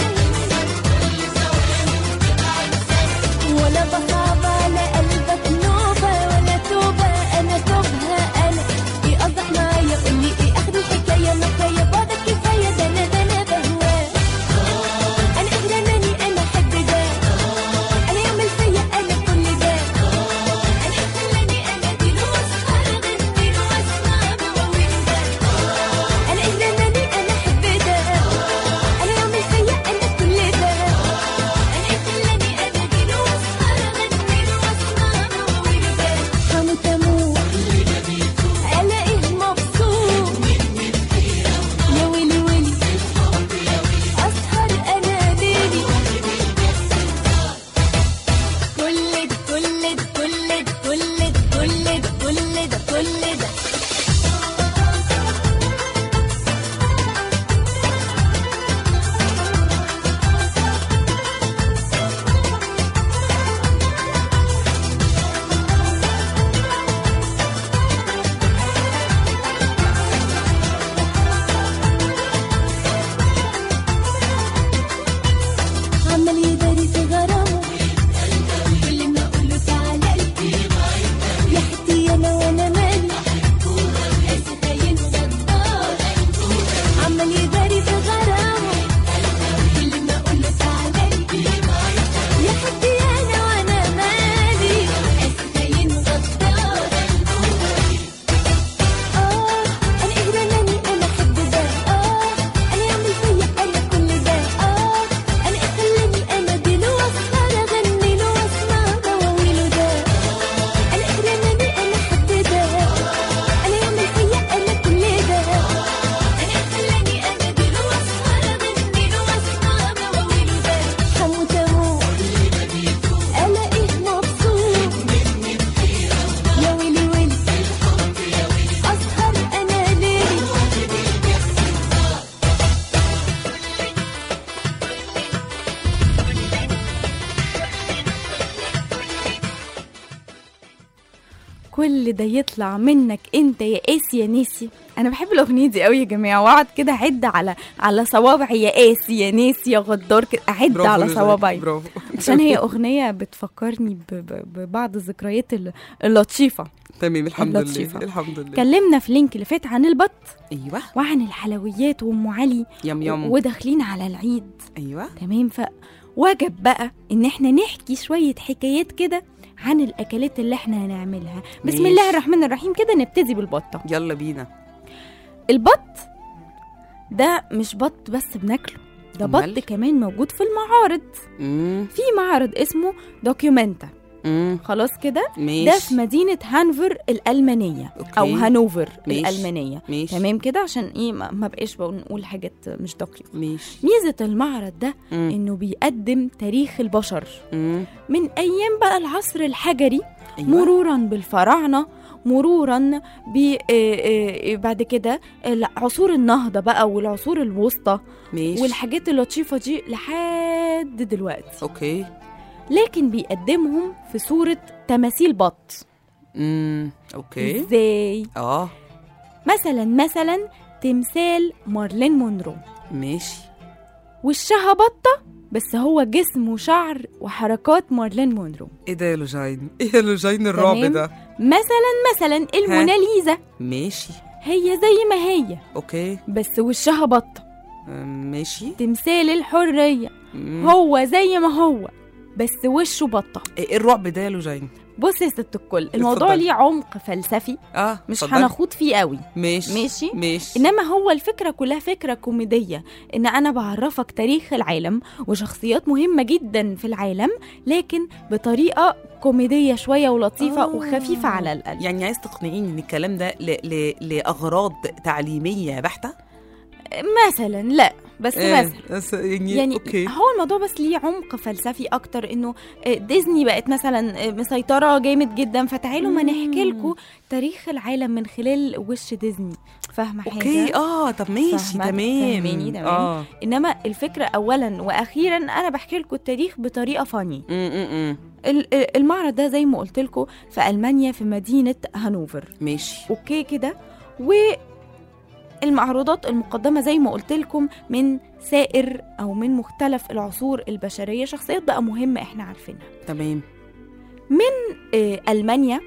يانا ولا بصعب على قلبك نوبة ولا توبة أنا توبها أنا إيه قصدك معايا قولي إيه آخر الحكاية ما كفاية بعدك كفاية ده أنا ده أنا بهواك أنا قهراناني أنا أحب ده أنا يعمل فيا أنا كل ده أنا خلاني أنا دي له وأسهر أغني له وأسمع مواويل ده أنا قهراناني أنا أحب ده أنا يعمل فيا أنا كل ده أنا خلاني أنا دي له وأسهر أغني كل ده يطلع منك انت يا قاسي يا ناسي انا بحب الاغنيه دي قوي يا جماعه واقعد كده اعد على على صوابعي يا قاسي يا ناسي يا غدار كده اعد برافو على لوجين، صوابعي برافو عشان هي اغنيه بتفكرني ب- ب- ببعض الذكريات ال- اللطيفه تمام الحمد لله اللطيفة. الحمد لله اتكلمنا في لينك اللي فات عن البط ايوه وعن الحلويات وام علي يم يم وداخلين على العيد ايوه تمام فوجب بقى ان احنا نحكي شويه حكايات كده عن الاكلات اللي احنا هنعملها بسم ماشي. الله الرحمن الرحيم كده نبتدي بالبطه يلا بينا البط ده مش بط بس بناكله ده أمال؟ بط كمان موجود في المعارض امم في معرض اسمه دوكيومنتا امم خلاص كده ده ماشي في مدينة هانفر الألمانية أوكي. أو هانوفر ماشي. الألمانية ماشي تمام كده عشان إيه ما ما بقاش بقول نقول حاجات مش دقيقة ماشي ميزة المعرض ده مم. إنه بيقدم تاريخ البشر مم. من أيام بقى العصر الحجري أيوة. مرورا بالفراعنة مرورا ب آه، آه، بعد كده آه، عصور النهضة بقى والعصور الوسطى ماشي والحاجات اللطيفة دي لحد دلوقتي اوكي لكن بيقدمهم في صورة تماثيل بط امم اوكي ازاي اه مثلا مثلا تمثال مارلين مونرو ماشي وشها بطة بس هو جسم وشعر وحركات مارلين مونرو ايه ده يا لوجين ايه يا لوجين الرعب تمام. ده مثلا مثلا الموناليزا ماشي هي زي ما هي اوكي بس وشها بطة أم، ماشي تمثال الحرية مم. هو زي ما هو بس وشه بطة ايه الرعب ده يا لوجين بص يا ست الكل الموضوع اتفضلي. ليه عمق فلسفي اه مش اتفضلي. هنخوض فيه قوي ماشي ماشي ماشي انما هو الفكره كلها فكره كوميديه ان انا بعرفك تاريخ العالم وشخصيات مهمه جدا في العالم لكن بطريقه كوميديه شويه ولطيفه آه. وخفيفه على القلب يعني عايز تقنعيني ان الكلام ده ل... ل... لاغراض تعليميه بحته مثلا لا بس إيه، مثلا بس يعني, يعني اوكي هو الموضوع بس ليه عمق فلسفي اكتر انه آه، ديزني بقت مثلا آه، مسيطره جامد جدا فتعالوا ما نحكي لكم تاريخ العالم من خلال وش ديزني فاهمه حاجه اوكي اه طب ماشي فاهمة؟ تمام فاهماني؟ تمام. اه انما الفكره اولا واخيرا انا بحكي لكم التاريخ بطريقه فاني م- م- م. ال- ال- المعرض ده زي ما قلت لكم في المانيا في مدينه هانوفر ماشي اوكي كده والمعروضات المقدمه زي ما قلت لكم من سائر او من مختلف العصور البشريه شخصيات بقى مهمه احنا عارفينها تمام آه، المانيا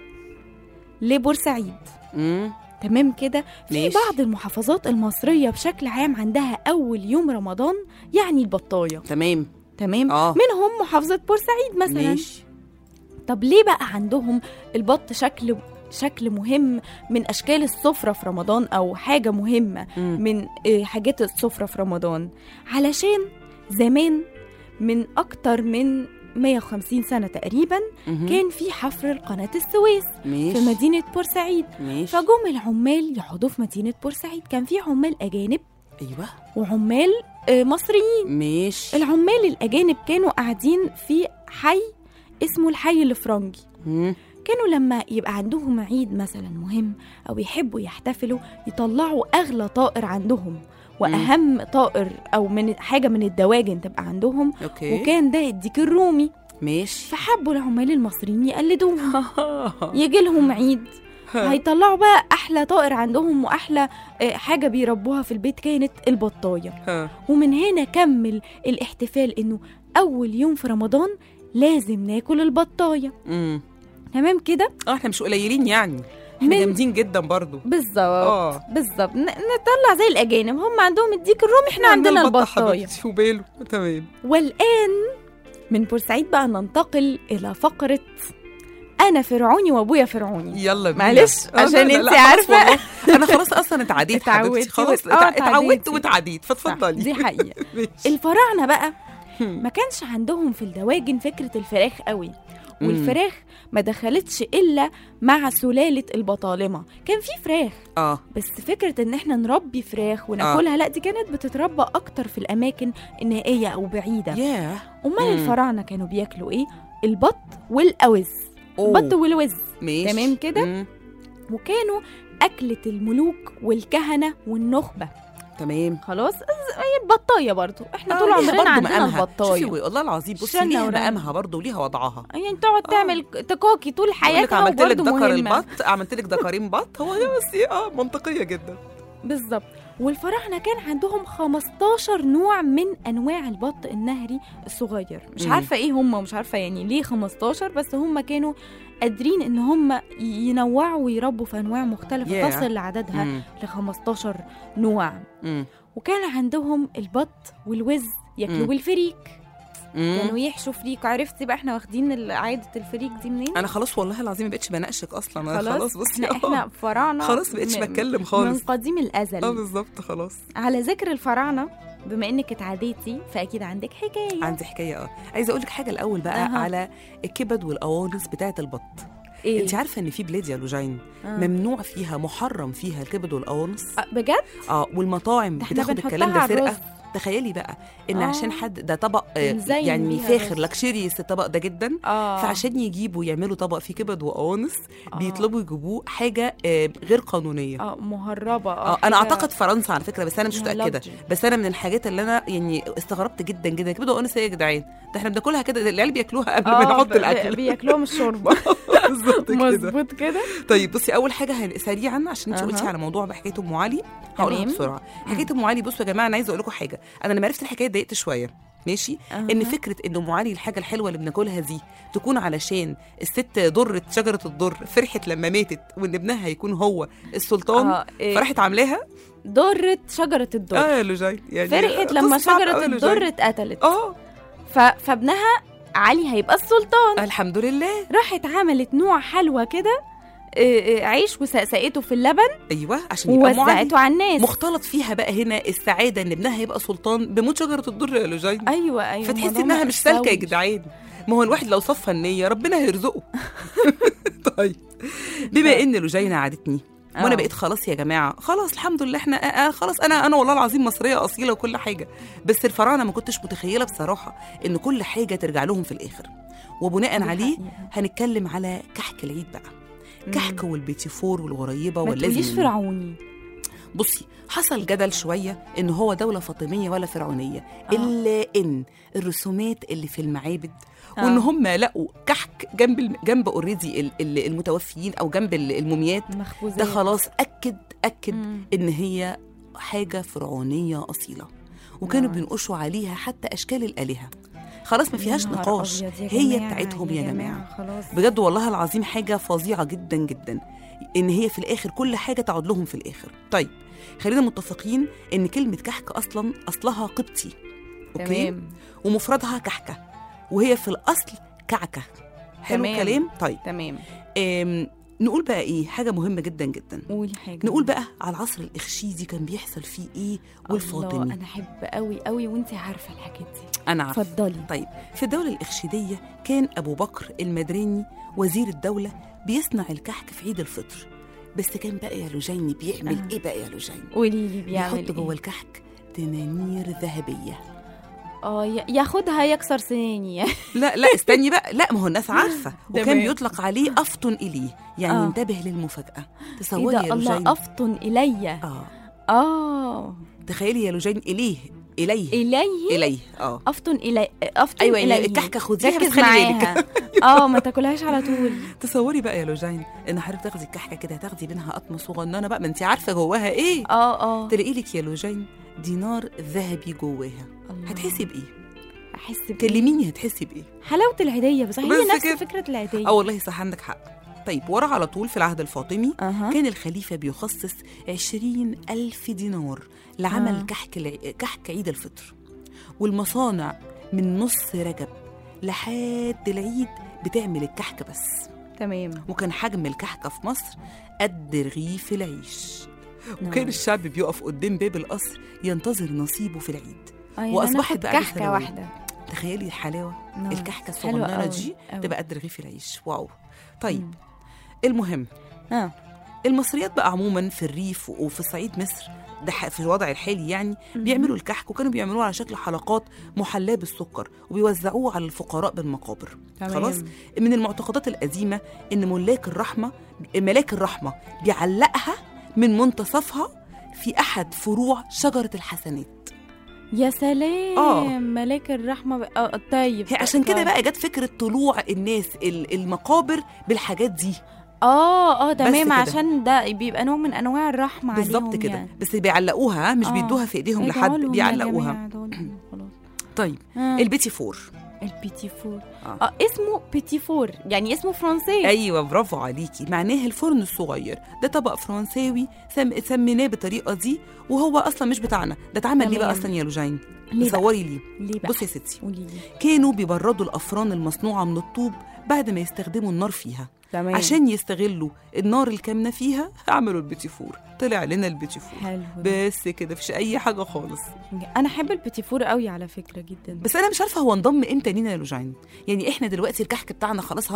لبورسعيد مم. تمام كده في ماشي. بعض المحافظات المصريه بشكل عام عندها اول يوم رمضان يعني البطايه تمام تمام اه منهم محافظة بورسعيد مثلا ماشي طب ليه بقى عندهم البط شكل شكل مهم من أشكال السفرة في رمضان أو حاجة مهمة مم. من آه، حاجات السفرة في رمضان علشان زمان من أكتر من 150 سنة تقريبا مهم. كان في حفر قناة السويس ماشي في مدينة بورسعيد ماشي فجم العمال يقعدوا في مدينة بورسعيد كان في عمال أجانب ايوه وعمال آه، مصريين ماشي العمال الأجانب كانوا قاعدين في حي اسمه الحي الفرنجي مم. كانوا لما يبقى عندهم عيد مثلا مهم أو يحبوا يحتفلوا يطلعوا أغلى طائر عندهم وأهم طائر أو من حاجة من الدواجن تبقى عندهم اوكي وكان ده الديك الرومي ماشي فحبوا العمال المصريين يقلدوهم يجي لهم عيد هيطلعوا بقى أحلى طائر عندهم وأحلى آه، حاجة بيربوها في البيت كانت البطاية ها. ومن هنا كمل الاحتفال انه اول يوم في رمضان لازم ناكل البطايه مم. تمام كده اه احنا مش قليلين يعني احنا من- جامدين جدا برضو بالظبط اه بالظبط ن- نطلع زي الاجانب هم عندهم الديك الرومي احنا عندنا البطة البطايه حبيبتي وبيلو تمام والان من بورسعيد بقى ننتقل الى فقره انا فرعوني وابويا فرعوني يلا بينا معلش، آه، عشان لا، لا، انت لا، خلاص عارفة. والله. انا خلاص اصلا اتعديت حبيبتي اتعودتي خلاص وت- آه، اتع- اتعودت اتعديتي. واتعديت فاتفضلي دي حقيقه ماشي. الفراعنه بقى هم. ما كانش عندهم في الدواجن فكره الفراخ قوي مم. والفراخ ما دخلتش الا مع سلاله البطالمه كان في فراخ اه بس فكره ان احنا نربي فراخ وناكلها لا دي كانت بتتربى اكتر في الاماكن النائيه او بعيده ياه امال مم. الفراعنه كانوا بياكلوا ايه البط والاوز أوه. البط والوز ماشي تمام كده؟ مم. وكانوا اكله الملوك والكهنه والنخبه تمام خلاص البطايه برضو احنا طول آه، ليها عمرنا برضو عندنا مقامها. البطايه شوفي والله العظيم بصي شنة ليها ورنة. مقامها برضه وليها وضعها يعني تقعد تعمل تكوكي طول يقول لك حياتها عملت لك وبرضه ذكر مهمه البط عملت لك ذكرين بط هو ده بس اه منطقيه جدا بالظبط والفراعنه كان عندهم 15 نوع من انواع البط النهري الصغير مش مم. عارفه ايه هم مش عارفه يعني ليه 15 بس هم كانوا قادرين ان هم ينوعوا ويربوا في انواع مختلفه ياه. تصل لعددها مم. ل 15 نوع مم. وكان عندهم البط والوز ياكلوا مم. بالفريك مم. كانوا يحشوا فريك عرفتي بقى احنا واخدين ال- عاده الفريك دي منين انا خلاص والله العظيم ما بقتش بناقشك اصلا أنا خلاص بصي احنا آه. احنا فراعنه خلاص بقتش من- بتكلم من خالص قديم الازل اه بالظبط خلاص على ذكر الفراعنه بما انك اتعديتي فاكيد عندك حكايه عندي حكايه اه عايزه اقول لك حاجه الاول بقى أها. على الكبد والقوانص بتاعه البط ايه انت عارفه ان في بلاد يا لوجين آه. ممنوع فيها محرم فيها الكبد والقوانص آه، بجد اه والمطاعم ده احنا بتاخد بنحطها الكلام ده على سرقه الرز. تخيلي بقى ان آه. عشان حد ده طبق آه بنزين يعني بيها فاخر الرز. لكشيريس الطبق ده جدا اه فعشان يجيبوا يعملوا طبق فيه كبد وقوانص آه. بيطلبوا يجيبوه حاجه آه غير قانونيه اه مهربه اه حاجة- انا اعتقد فرنسا على فكره بس انا مش فيها متاكده luxury. بس انا من الحاجات اللي انا يعني استغربت جدا جدا كبده وقوانص ايه يا جدعان ده احنا بناكلها كده العيال بياكلوها قبل ما آه، نحط ب- الاكل بياكلوهم الشوربه بالظبط كده مظبوط كده طيب بصي اول حاجه هن- سريعا عشان انت أها. قلتي على موضوع بحكايه ام علي هقولها تمام. بسرعه حكايه ام علي بصوا يا جماعه انا عايزه اقول لكم حاجه انا لما عرفت الحكايه اتضايقت شويه ماشي ان أها. فكره ان ام علي الحاجه الحلوه اللي بناكلها دي تكون علشان الست ضرت شجره الضر فرحت لما ماتت وان ابنها هيكون هو السلطان اه إيه، فراحت عاملاها ضرت شجره الدر اه يا لوجين يعني فرحت لما قصة صعبة شجره أوي يا الدر لوجين. اتقتلت اه ف... فابنها علي هيبقى السلطان الحمد لله راحت عملت نوع حلوى كده آه، آه، عيش وسقسقته في اللبن ايوه عشان يبقى ام علي ووزعته على الناس مختلط فيها بقى هنا السعاده ان ابنها هيبقى سلطان بموت شجره الضر يا لوجين ايوه ايوه فتحسي الموضوع انها مش سالكه يا مأساوي. جدعان ما هو الواحد لو صفى النيه ربنا هيرزقه طيب بما ان لوجينا عادتني وانا آه. بقيت خلاص يا جماعه خلاص الحمد لله احنا آه آه خلاص انا انا والله العظيم مصريه اصيله وكل حاجه بس الفراعنه ما كنتش متخيله بصراحه ان كل حاجه ترجع لهم في الاخر وبناء دي عليه حقيقة. هنتكلم على كحك العيد بقى كحك والبيتي فور والغريبه ما واللازم تقوليش منه. فرعوني بصي حصل جدل شوية إن هو دولة فاطمية ولا فرعونية آه. إلا إن الرسومات اللي في المعابد آه. وإن هم لقوا كحك جنب الم- جنب اوريدي المتوفيين أو جنب ال- الموميات مخبوزات ده خلاص أكد أكد مم. إن هي حاجة فرعونية أصيلة وكانوا نايس. بينقشوا عليها حتى أشكال الآلهة خلاص ما فيهاش يا نهار نقاش أبيض يا هي جماعة، بتاعتهم يا جماعة خلاص بجد والله العظيم حاجة فظيعة جدا جدا إن هي في الآخر كل حاجة تعود لهم في الآخر طيب خلينا متفقين إن كلمة كحك أصلا أصلها قبطي أوكي تمام ومفردها كحكة وهي في الأصل كعكة حلو تمام. الكلام طيب تمام أم نقول بقى إيه حاجة مهمة جدا جدا قولي حاجه نقول بقى على العصر الإخشيدي كان بيحصل فيه إيه والفاطمي الله انا احب قوي قوي وانت عارفه الحاجات دي أنا عارفة اتفضلي طيب في الدولة الإخشيدية كان أبو بكر المدراني وزير الدولة بيصنع الكحك في عيد الفطر بس كان بقى يا لوجيني بيعمل آه. إيه بقى يا لوجيني قولي لي بيعمل بيحط جوه ايه الكحك دنانير ذهبية اه ي- ياخدها يكسر سناني لا لا استني بقى لا ما هو الناس عارفة وكان تمام. بيطلق عليه أفطن إليه يعني آه. انتبه للمفاجأة ايه تصوري ده يا الله لوجيني افطن الي اه اه تخيلي يا لوجين إليه إليه اليه إليه اه افطن الي افطن أيوة يعني اليه الكحكة خديها بس ركز خلي بالك معاها اه ما تاكلهاش على طول تصوري بقى يا لوجين ان حضرتك تاخدي الكحكه كده تاخدي منها قطمه صغننه بقى ما انت عارفه جواها ايه اه اه تلاقي لك يا لوجين دينار ذهبي جواها الله. هتحسي بايه احس بإيه؟ كلميني هتحسي بايه حلاوه العيديه بس هي بس نفس كده. فكره العيديه اه والله صح عندك حق طيب ورا على طول في العهد الفاطمي اها كان الخليفة بيخصص عشرين ألف دينار لعمل آه. كحك, الع... كحك عيد الفطر والمصانع من نص رجب لحد العيد بتعمل الكحك بس تمام وكان حجم الكحكة في مصر قد رغيف العيش وكان نعم. الشعب بيقف قدام باب القصر ينتظر نصيبه في العيد أيوة، وأصبحت ناخد بقى كحكه بثانوية. واحده تخيلي الحلاوة نعم. الكحكة حلوة الصغننة أوي، دي أوي. تبقى قد رغيف العيش واو طيب مم. المهم اه المصريات بقى عموما في الريف وفي صعيد مصر ده ح- في الوضع الحالي يعني بيعملوا الكحك وكانوا بيعملوه على شكل حلقات محلاه بالسكر وبيوزعوه على الفقراء بالمقابر تمام. خلاص من المعتقدات القديمه ان ملاك الرحمه ملاك الرحمه بيعلقها من منتصفها في احد فروع شجره الحسنات يا سلام آه. ملاك الرحمه ب... آه طيب هي عشان كده طيب. بقى جت فكره طلوع الناس ال- المقابر بالحاجات دي اه اه تمام كده. عشان ده بيبقى نوع من انواع الرحمه بالظبط عليهم كده يعني. بس بيعلقوها مش آه. بيدوها في ايديهم ادعوا لحد لهم يا بيعلقوها جماعة، ادعوا لهم، خلاص طيب آه. البيتي فور البيتي فور آه. اه اسمه بيتي فور يعني اسمه فرنسي ايوه برافو عليكي معناه الفرن الصغير ده طبق فرنساوي سم... سميناه بالطريقه دي وهو اصلا مش بتاعنا ده اتعمل ليه بقى تمام. اصلا يا لوجين ليه بقى؟ تصوري ليه ليه بقى بصي يا ستي قولي لي كانوا بيبردوا الافران المصنوعه من الطوب بعد ما يستخدموا النار فيها تمام عشان يستغلوا النار الكامنه فيها عملوا البيتي فور طلع لنا البيتي فور حلو ده. بس كده مفيش اي حاجه خالص انا احب البيتي فور قوي على فكره جدا بس انا مش عارفه هو انضم امتى لينا يا لوجين يعني احنا دلوقتي الكحك بتاعنا خلاص 100% 100%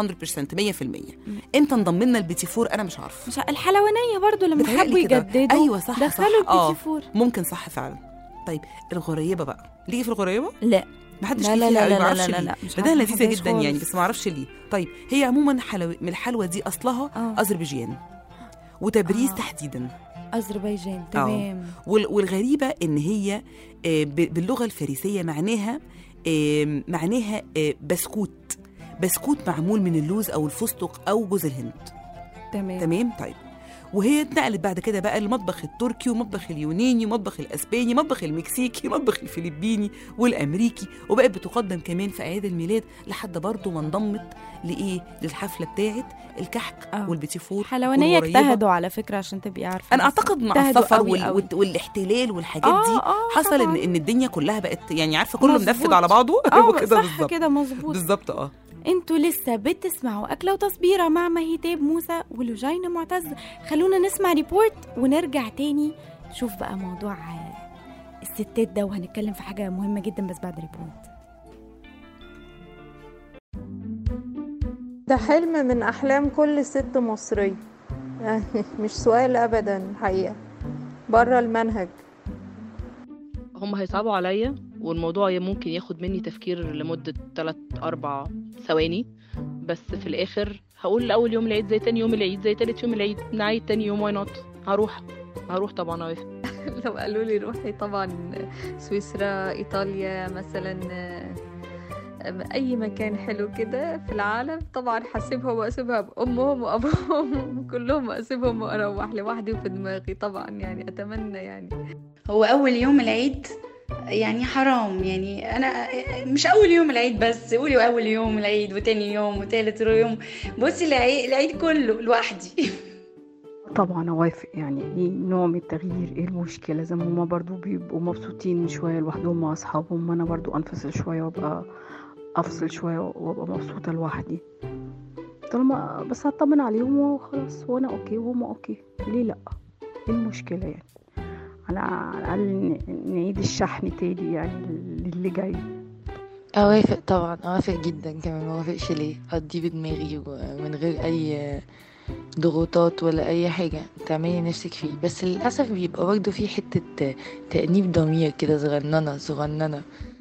امتى انضم لنا البيتي فور انا مش عارفه مش ع- الحلوانيه برضو لما بتهيألي حبوا كده. يجددوا ايوه صح دخلوا صح. البيتي آه. فور ممكن صح فعلا طيب الغريبه بقى ليه في الغريبه لا محدش لا ليه لا فيها لا قوي، لا معرفش لا لا ليه. لا، مش بدها عارفة، لذيذه محبهاش جدا يعني خالص. بس ما اعرفش ليه طيب هي عموما حلو... من الحلوى دي اصلها آه. اذربيجان وتبريز آه. تحديدا اذربيجان تمام وال- والغريبه ان هي آه، ب- باللغه الفارسيه معناها آه، معناها آه، بسكوت بسكوت معمول من اللوز او الفستق او جوز الهند تمام تمام طيب وهي اتنقلت بعد كده بقى المطبخ التركي ومطبخ اليوناني ومطبخ الاسباني مطبخ المكسيكي مطبخ الفلبيني والامريكي وبقت بتقدم كمان في اعياد الميلاد لحد برضه ما انضمت لايه للحفله بتاعت الكحك آه. والبيتي فور حلوانيه والغريبة. اجتهدوا على فكره عشان تبقي عارفه انا اعتقد مع اجتهدوا السفر قوي وال... قوي. وال... والاحتلال والحاجات آه، دي آه، حصل ان طبعاً. ان الدنيا كلها بقت يعني عارفه كله مظبوط. منفذ على بعضه اه وكده صح بالظبط كده مظبوط بالظبط اه انتوا لسه بتسمعوا أكلة وتصبيرة مع مهيتاب موسى ولوجين معتز خلونا نسمع ريبورت ونرجع تاني نشوف بقى موضوع آه، الستات ده وهنتكلم في حاجة مهمة جدا بس بعد ريبورت ده حلم من أحلام كل ست مصرية يعني مش سؤال أبدا الحقيقة بره المنهج هم هيصعبوا عليا والموضوع ممكن ياخد مني تفكير لمدة 3 4 ثواني بس في الآخر هقول أول يوم العيد زي تاني يوم العيد زي تالت يوم العيد نعيد تاني يوم واي نوت هروح هروح طبعا اوافق لو قالوا لي روحي طبعا سويسرا ايطاليا مثلا اي مكان حلو كده في العالم طبعا هسيبهم واسيبها بامهم وابوهم كلهم واسيبهم واروح لوحدي وفي دماغي طبعا يعني اتمنى يعني هو أول يوم العيد يعني حرام يعني أنا مش أول يوم العيد بس قولي أول يوم العيد وتاني يوم وتالت يوم بصي العيد, العيد كله لوحدي طبعا اوافق يعني ايه نوع من التغيير ايه المشكله زي ما هما برضو بيبقوا مبسوطين شويه لوحدهم مع اصحابهم وانا برضو انفصل شويه وابقى افصل شويه وابقى مبسوطه لوحدي طالما بس هطمن عليهم وخلاص وانا اوكي وهما اوكي ليه لا ايه المشكله يعني على على الاقل ن- نعيد الشحن تاني يعني للي جاي اوافق طبعا اوافق جدا كمان ما اوافقش ليه اقضيه بدماغي ومن غير اي ضغوطات ولا اي حاجه تعملي نفسك فيه بس للاسف بيبقى برضه في حته تانيب ضمير كده صغننه صغننه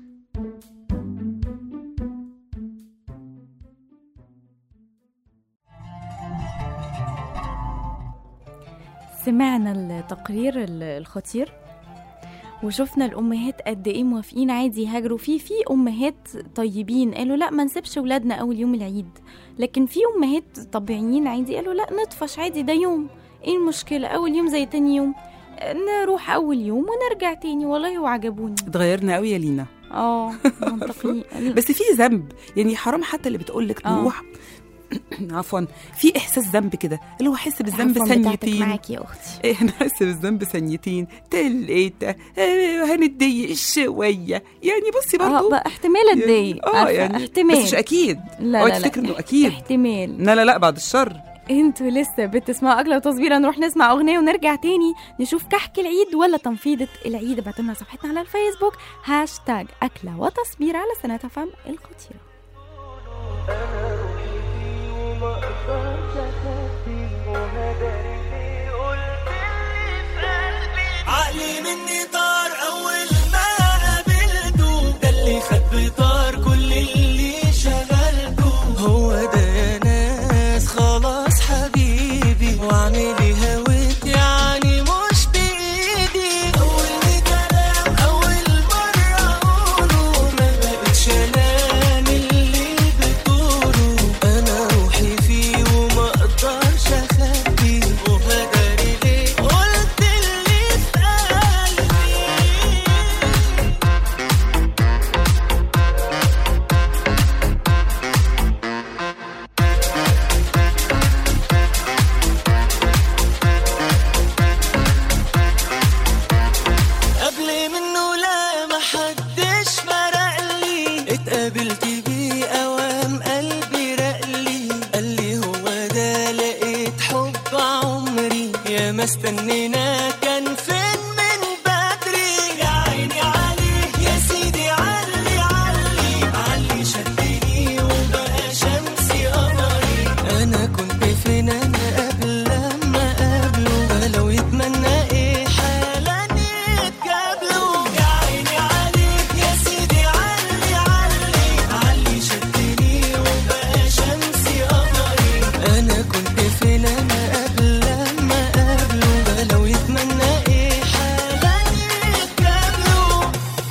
سمعنا التقرير ال- الخطير وشفنا الامهات قد ايه موافقين عادي يهاجروا فيه في امهات طيبين قالوا لا ما نسيبش ولادنا اول يوم العيد لكن في امهات طبيعيين عادي قالوا لا نطفش عادي ده يوم ايه المشكله اول يوم زي تاني يوم نروح اول يوم ونرجع تاني والله وعجبوني اتغيرنا قوي يا لينا اه منطقي بس في ذنب يعني حرام حتى اللي بتقول لك آه. نروح عفوا في احساس ذنب كده اللي هو احس بالذنب العفو بتاعتك ثانيتين معاكي يا اختي إيه، انا احس بالذنب ثانيتين تلاتة آه، هنتضايق شويه يعني بصي برضو اه بقى احتمال اتضايق اه عارفة؟ يعني احتمال بس مش اكيد لا اوعي لا لا تفتكري انه اكيد احتمال لا لا لا بعد الشر انتوا لسه بتسمعوا أكلة وتصبيرة نروح نسمع أغنية ونرجع تاني نشوف كحك العيد ولا تنفيضة العيد ابعتوا لنا صفحتنا على الفيسبوك هاشتاج أكلة وتصبيرة على سنة فم الخطيرة عقلي مني طار اول ما قابلته ده اللي خد بطار كل اللي شغلته هو ده يا ناس خلاص حبيبي واعملي هويت يعني مش بايدي اول كلام اول مره ما استنينا كان فين من بدري يا عيني عليه يا سيدي علي علي علي شدني وبقى شمسي قمري انا كنت فين انا قبل لما قابله لو يتمنى ايه حالا يتقابلوا يا عيني عليه يا سيدي علي علي علي شدني وبقى شمسي قمري انا كنت فين انا قبل لما قابله لو يتمنى ايه حالا يتقابلوا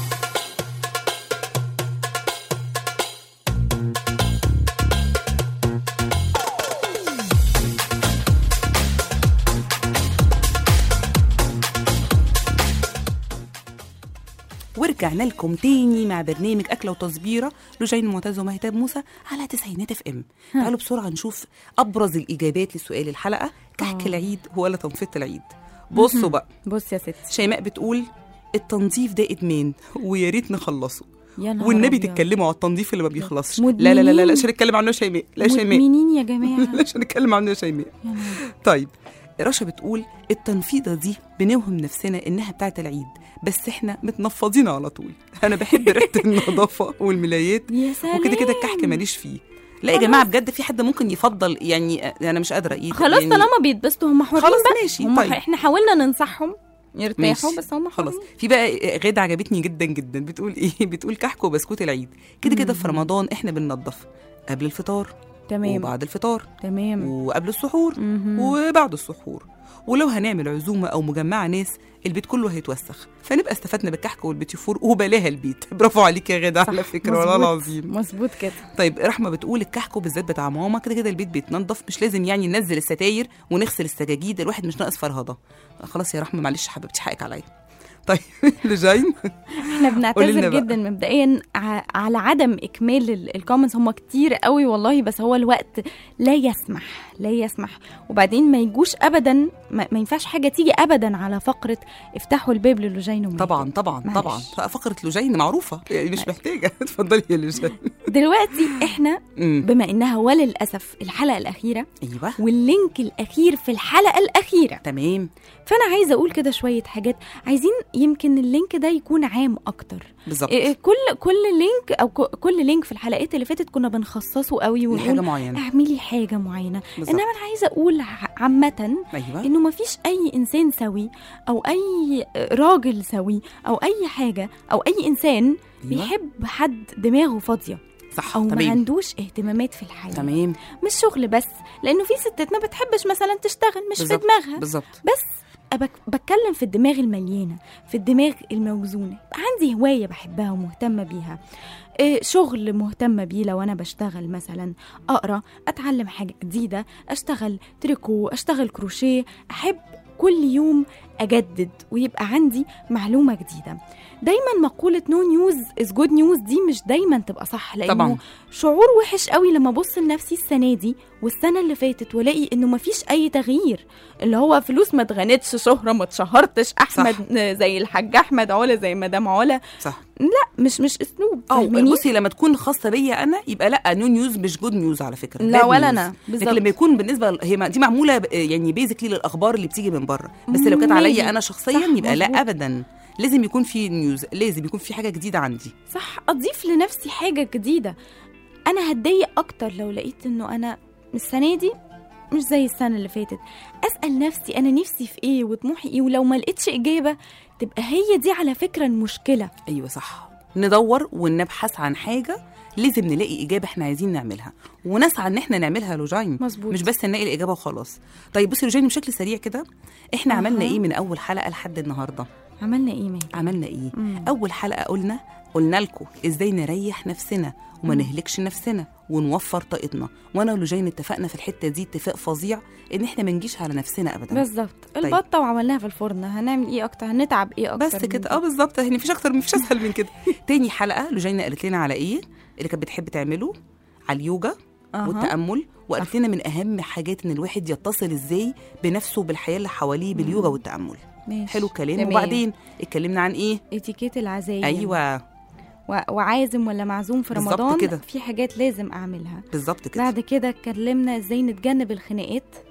ورجعنا لكم تاني مع برنامج أكلة وتصبيرة لجين معتز ومهتاب موسى على تسعينات اف ام تعالوا بسرعة نشوف أبرز الإجابات لسؤال الحلقة كحك العيد ولا تنفيط العيد بصوا بقى بص يا ستي شيماء بتقول التنظيف ده إدمان ويا ريت نخلصه يا نهار والنبي أبيض. تتكلموا على التنظيف اللي ما بيخلصش لا لا لا لا لا مدمنين. مش هنتكلم عنه يا شيماء لا يا شيماء مدمنين يا جماعة لا مش هنتكلم عنه يا شيماء يا نهار. طيب رشا بتقول التنفيضه دي بنوهم نفسنا انها بتاعه العيد بس احنا متنفضين على طول انا بحب ريحه النظافه والملايات يا سلام وكده كده الكحك ماليش فيه لا يا جماعه بجد في حد ممكن يفضل يعني انا مش قادره ايه خلاص يعني طالما بيتبسطوا هم حرين خلاص بقى. ماشي هم طيب احنا حاولنا ننصحهم يرتاحوا ماشي. بس هم خلاص حرين. في بقى غدا عجبتني جدا جدا بتقول ايه بتقول كحك وبسكوت العيد كده كده في رمضان احنا بننضف قبل الفطار تمام وبعد الفطار تمام وقبل السحور مهم. وبعد السحور ولو هنعمل عزومه او مجمعه ناس البيت كله هيتوسخ فنبقى استفدنا بالكحك والبيتيفور وبلاها البيت برافو عليك يا غدا على فكره والله مظبوط. العظيم مظبوط كده طيب رحمه بتقول الكحك وبالذات بتاع ماما كده كده البيت بيتنضف مش لازم يعني ننزل الستاير ونغسل السجاجيد الواحد مش ناقص فرهضه خلاص يا رحمه معلش حبيبتي حقك عليا طيب لجين احنا قولي لنا بنعتذر بقى. جدا مبدئيا ع- على عدم اكمال الكومنتس هم كتير قوي والله بس هو الوقت لا يسمح لا يسمح وبعدين ما يجوش ابدا ما, ما ينفعش حاجه تيجي ابدا على فقره افتحوا الباب للوجين ومهدي. طبعا طبعا معلش. طبعا فقره لجين معروفه يعني مش محتاجه اتفضلي يا لجين دلوقتي احنا أمم. بما انها وللاسف الحلقه الاخيره ايوه واللينك الاخير في الحلقه الاخيره تمام فانا عايزه اقول كده شويه حاجات عايزين يمكن اللينك ده يكون عام اكتر بالظبط إيه إيه كل كل لينك او ك- كل لينك في الحلقات اللي فاتت كنا بنخصصه قوي لحاجه ونقول معينه اعملي حاجه معينه بالظبط. انما انا عايزه اقول ع- عامه ايوه انه ما فيش اي انسان سوي او اي راجل سوي او اي حاجه او اي انسان أيوة. بيحب حد دماغه فاضيه صح او ما تمام عندوش اهتمامات في الحياه تمام مش شغل بس لانه في ستات ما بتحبش مثلا تشتغل مش في بالظبط. دماغها بالظبط بس أبك بتكلم في الدماغ المليانة في الدماغ الموزونة عندي هواية بحبها ومهتمة بيها إيه، شغل مهتمة بيه لو أنا بشتغل مثلا أقرأ أتعلم حاجة جديدة أشتغل تريكو أشتغل كروشيه أحب كل يوم أجدد ويبقى عندي معلومة جديدة دايما مقولة نو نيوز از جود نيوز دي مش دايما تبقى صح لأنه طبعا شعور وحش قوي لما ابص لنفسي السنه دي والسنه اللي فاتت والاقي انه مفيش اي تغيير اللي هو فلوس ما اتغنتش شهره ما اتشهرتش احمد زي الحاج احمد علا زي مدام علا صح لا مش مش اسلوب او فاهماني؟ بصي لما تكون خاصه بيا انا يبقى لا نو نيوز مش جود نيوز على فكره لا bad ولا news. أنا، بالظبط. لكن لما يكون بالنسبه ل- هي ما- دي معموله ب- يعني بيزيكلي للاخبار اللي بتيجي من بره بس لو كانت Maybe. عليا انا شخصيا صح، يبقى لا مظبوط. ابدا لازم يكون في نيوز لازم يكون في حاجه جديده عندي صح اضيف لنفسي حاجه جديده انا هتضايق اكتر لو لقيت انه انا السنه دي مش زي السنه اللي فاتت اسال نفسي انا نفسي في ايه وطموحي ايه ولو ما لقيتش اجابه تبقى هي دي على فكره المشكله ايوه صح ندور ونبحث عن حاجه لازم نلاقي اجابه احنا عايزين نعملها ونسعى ان احنا نعملها لوجين مظبوط. مش بس نلاقي الاجابه وخلاص طيب بصي لوجين بشكل سريع كده احنا أها. عملنا ايه من اول حلقه لحد النهارده عملنا ايه ماهي عملنا ايه مم. اول حلقه قلنا قلنا لكم ازاي نريح نفسنا وما مم. نهلكش نفسنا ونوفر طاقتنا وانا ولوجين اتفقنا في الحته دي اتفاق فظيع ان احنا ما نجيش على نفسنا ابدا بالظبط البطه وعملناها في الفرن هنعمل ايه اكتر هنتعب ايه اكتر بس من كده اه بالظبط يعني مفيش اكتر مفيش اسهل من كده تاني حلقه لوجينا قالت لنا على ايه اللي كانت بتحب تعمله على اليوجا أها. والتامل وقالت لنا من اهم حاجات ان الواحد يتصل ازاي بنفسه وبالحياه اللي حواليه باليوجا والتامل ماشي. حلو الكلام تمام. وبعدين اتكلمنا عن ايه اتيكيت العزايم ايوه و... وعازم ولا معزوم في بالظبط رمضان كده. في حاجات لازم اعملها بالظبط كده بعد كده اتكلمنا ازاي نتجنب الخناقات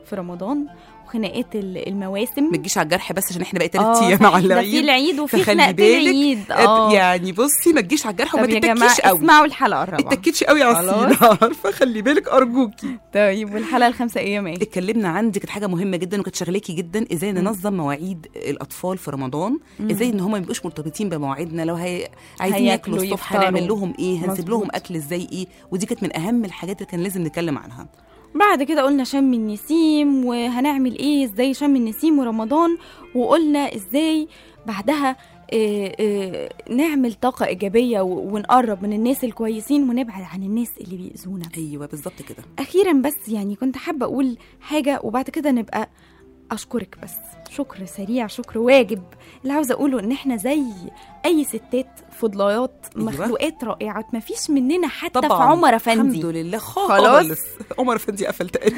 في رمضان وخناقات ال- المواسم ما تجيش على الجرح بس عشان احنا بقى ثلاث آه، ايام صحيح، على ده العيد في العيد وفي فخلي خناقتين بالك، عيد اب- اه يعني بصي ما تجيش على الجرح وما طب يا جماعه تتكيش قوي اسمعوا الحلقه الرابعه ما تتكيش قوي على خلاص. السيره عارفه خلي بالك ارجوكي طيب والحلقه الخامسه ايام ايه اتكلمنا عن دي كانت حاجه مهمه جدا وكانت شغلاكي جدا ازاي ننظم مواعيد الاطفال في رمضان مم. ازاي ان هم ما يبقوش مرتبطين بمواعيدنا لو هي... عايزين هياكلوا، ياكلوا الصبح يفطروا. هنعمل لهم ايه هنسيب لهم مظبوط. اكل ازاي ايه ودي كانت من اهم الحاجات اللي كان لازم نتكلم عنها بعد كده قلنا شم النسيم وهنعمل ايه ازاي شم النسيم ورمضان وقلنا ازاي بعدها آه، آه، نعمل طاقة إيجابية و- ونقرب من الناس الكويسين ونبعد عن الناس اللي بيأذونا ايوه بالظبط كده أخيرا بس يعني كنت حابة أقول حاجة وبعد كده نبقى أشكرك بس شكر سريع شكر واجب اللي عاوزة أقوله إن إحنا زي أي ستات فضليات أيوة. مخلوقات رائعات مفيش مننا حتى طبعا في عمر أفندي الحمد لله خلاص. خالص عمر افندي قفل تقريبا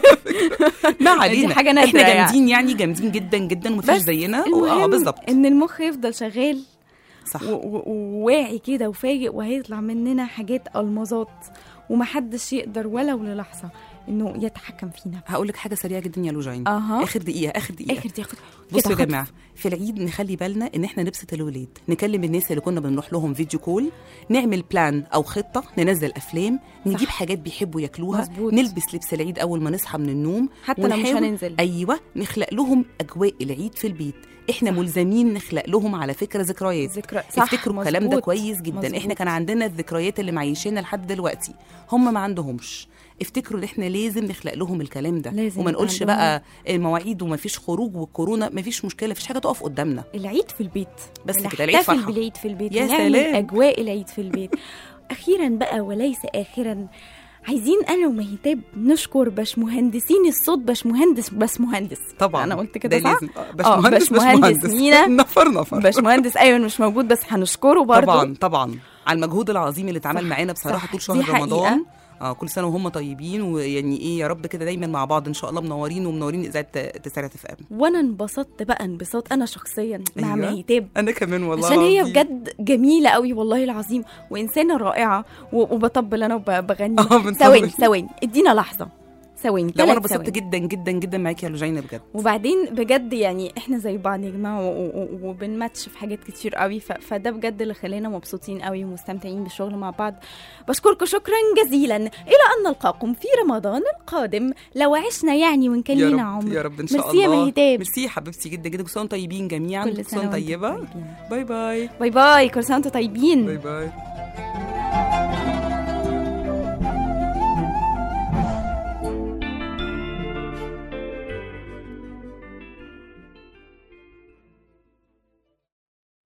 ما علينا دي حاجة نادرة احنا يعني. جامدين يعني جامدين جدا جدا ومفيش بس زينا اه المهم بالظبط ان المخ يفضل شغال صح و- و- وواعي كده وفايق وهيطلع مننا حاجات المظات ومحدش يقدر ولو للحظه انه يتحكم فينا هقول لك حاجه سريعه جدا يا لوجين اها اخر دقيقه اخر دقيقه اخر دي خد بصوا يا كده جماعه في العيد نخلي بالنا ان احنا نبسط الولاد نكلم الناس اللي كنا بنروح لهم فيديو كول نعمل بلان او خطه ننزل افلام نجيب حاجات بيحبوا ياكلوها مظبوط. نلبس لبس العيد اول ما نصحى من النوم حتى لو مش ونحاول- هننزل. ايوه نخلق لهم اجواء العيد في البيت احنا ملزمين نخلق لهم على فكره ذكريات ذكرى صح افتكروا الكلام ده مظبوط. كويس جدا مظبوط. احنا كان عندنا الذكريات اللي معيشينها لحد دلوقتي هم ما عندهمش افتكروا ان احنا لازم نخلق لهم الكلام ده لازم وما يبقى نقولش عندهم- بقى المواعيد وما فيش خروج والكورونا ما فيش مشكله مفيش حاجه تقف قدامنا العيد في البيت بس كده العيد نحتفل فرحه بالعيد في البيت يا ونعمل سلام. اجواء العيد في البيت اخيرا بقى وليس اخرا عايزين انا ومهتاب نشكر باشمهندسين الصوت باشمهندس باشمهندس طبعا انا قلت كده ده صح لازم آه، باشمهندس باشمهندس باشمهندس مينا. نفر نفر باشمهندس ايمن مش موجود بس هنشكره برضه طبعا طبعا على المجهود العظيم اللي اتعمل صح، معانا بصراحه صح، طول دي شهر حقيقة. رمضان اه كل سنه وهم طيبين ويعني ايه يا رب كده دايما مع بعض ان شاء الله منورين ومنورين اذاعه تسعينات اف ام وانا انبسطت بقى انبساط انا شخصيا مع أيوة. مهتاب انا كمان والله عشان هي العظيم. بجد جميله قوي والله العظيم وانسانه رائعه و- وبطبل انا وبغني اه بنطبل. ثواني ثواني ادينا لحظه ثواني لا وانا ثلاث انبسطت ثواني. جدا جدا جدا معاكي يا لوجينا بجد وبعدين بجد يعني احنا زي بعض يا جماعه و- و- و- وبنماتش في حاجات كتير قوي ف- فده بجد اللي خلانا مبسوطين قوي ومستمتعين بالشغل مع بعض بشكركم شكرا جزيلا الى ان نلقاكم في رمضان القادم لو عشنا يعني وان كان يا لينا رب عمر يا رب ان شاء ميرسي يا الله مهتاب ميرسي يا حبيبتي جدا جدا كل سنه وانتم طيبين جميعا كل كل سنة سنه وانتم طيبه طيبين. باي باي باي باي كل سنه وانتم طيبين باي باي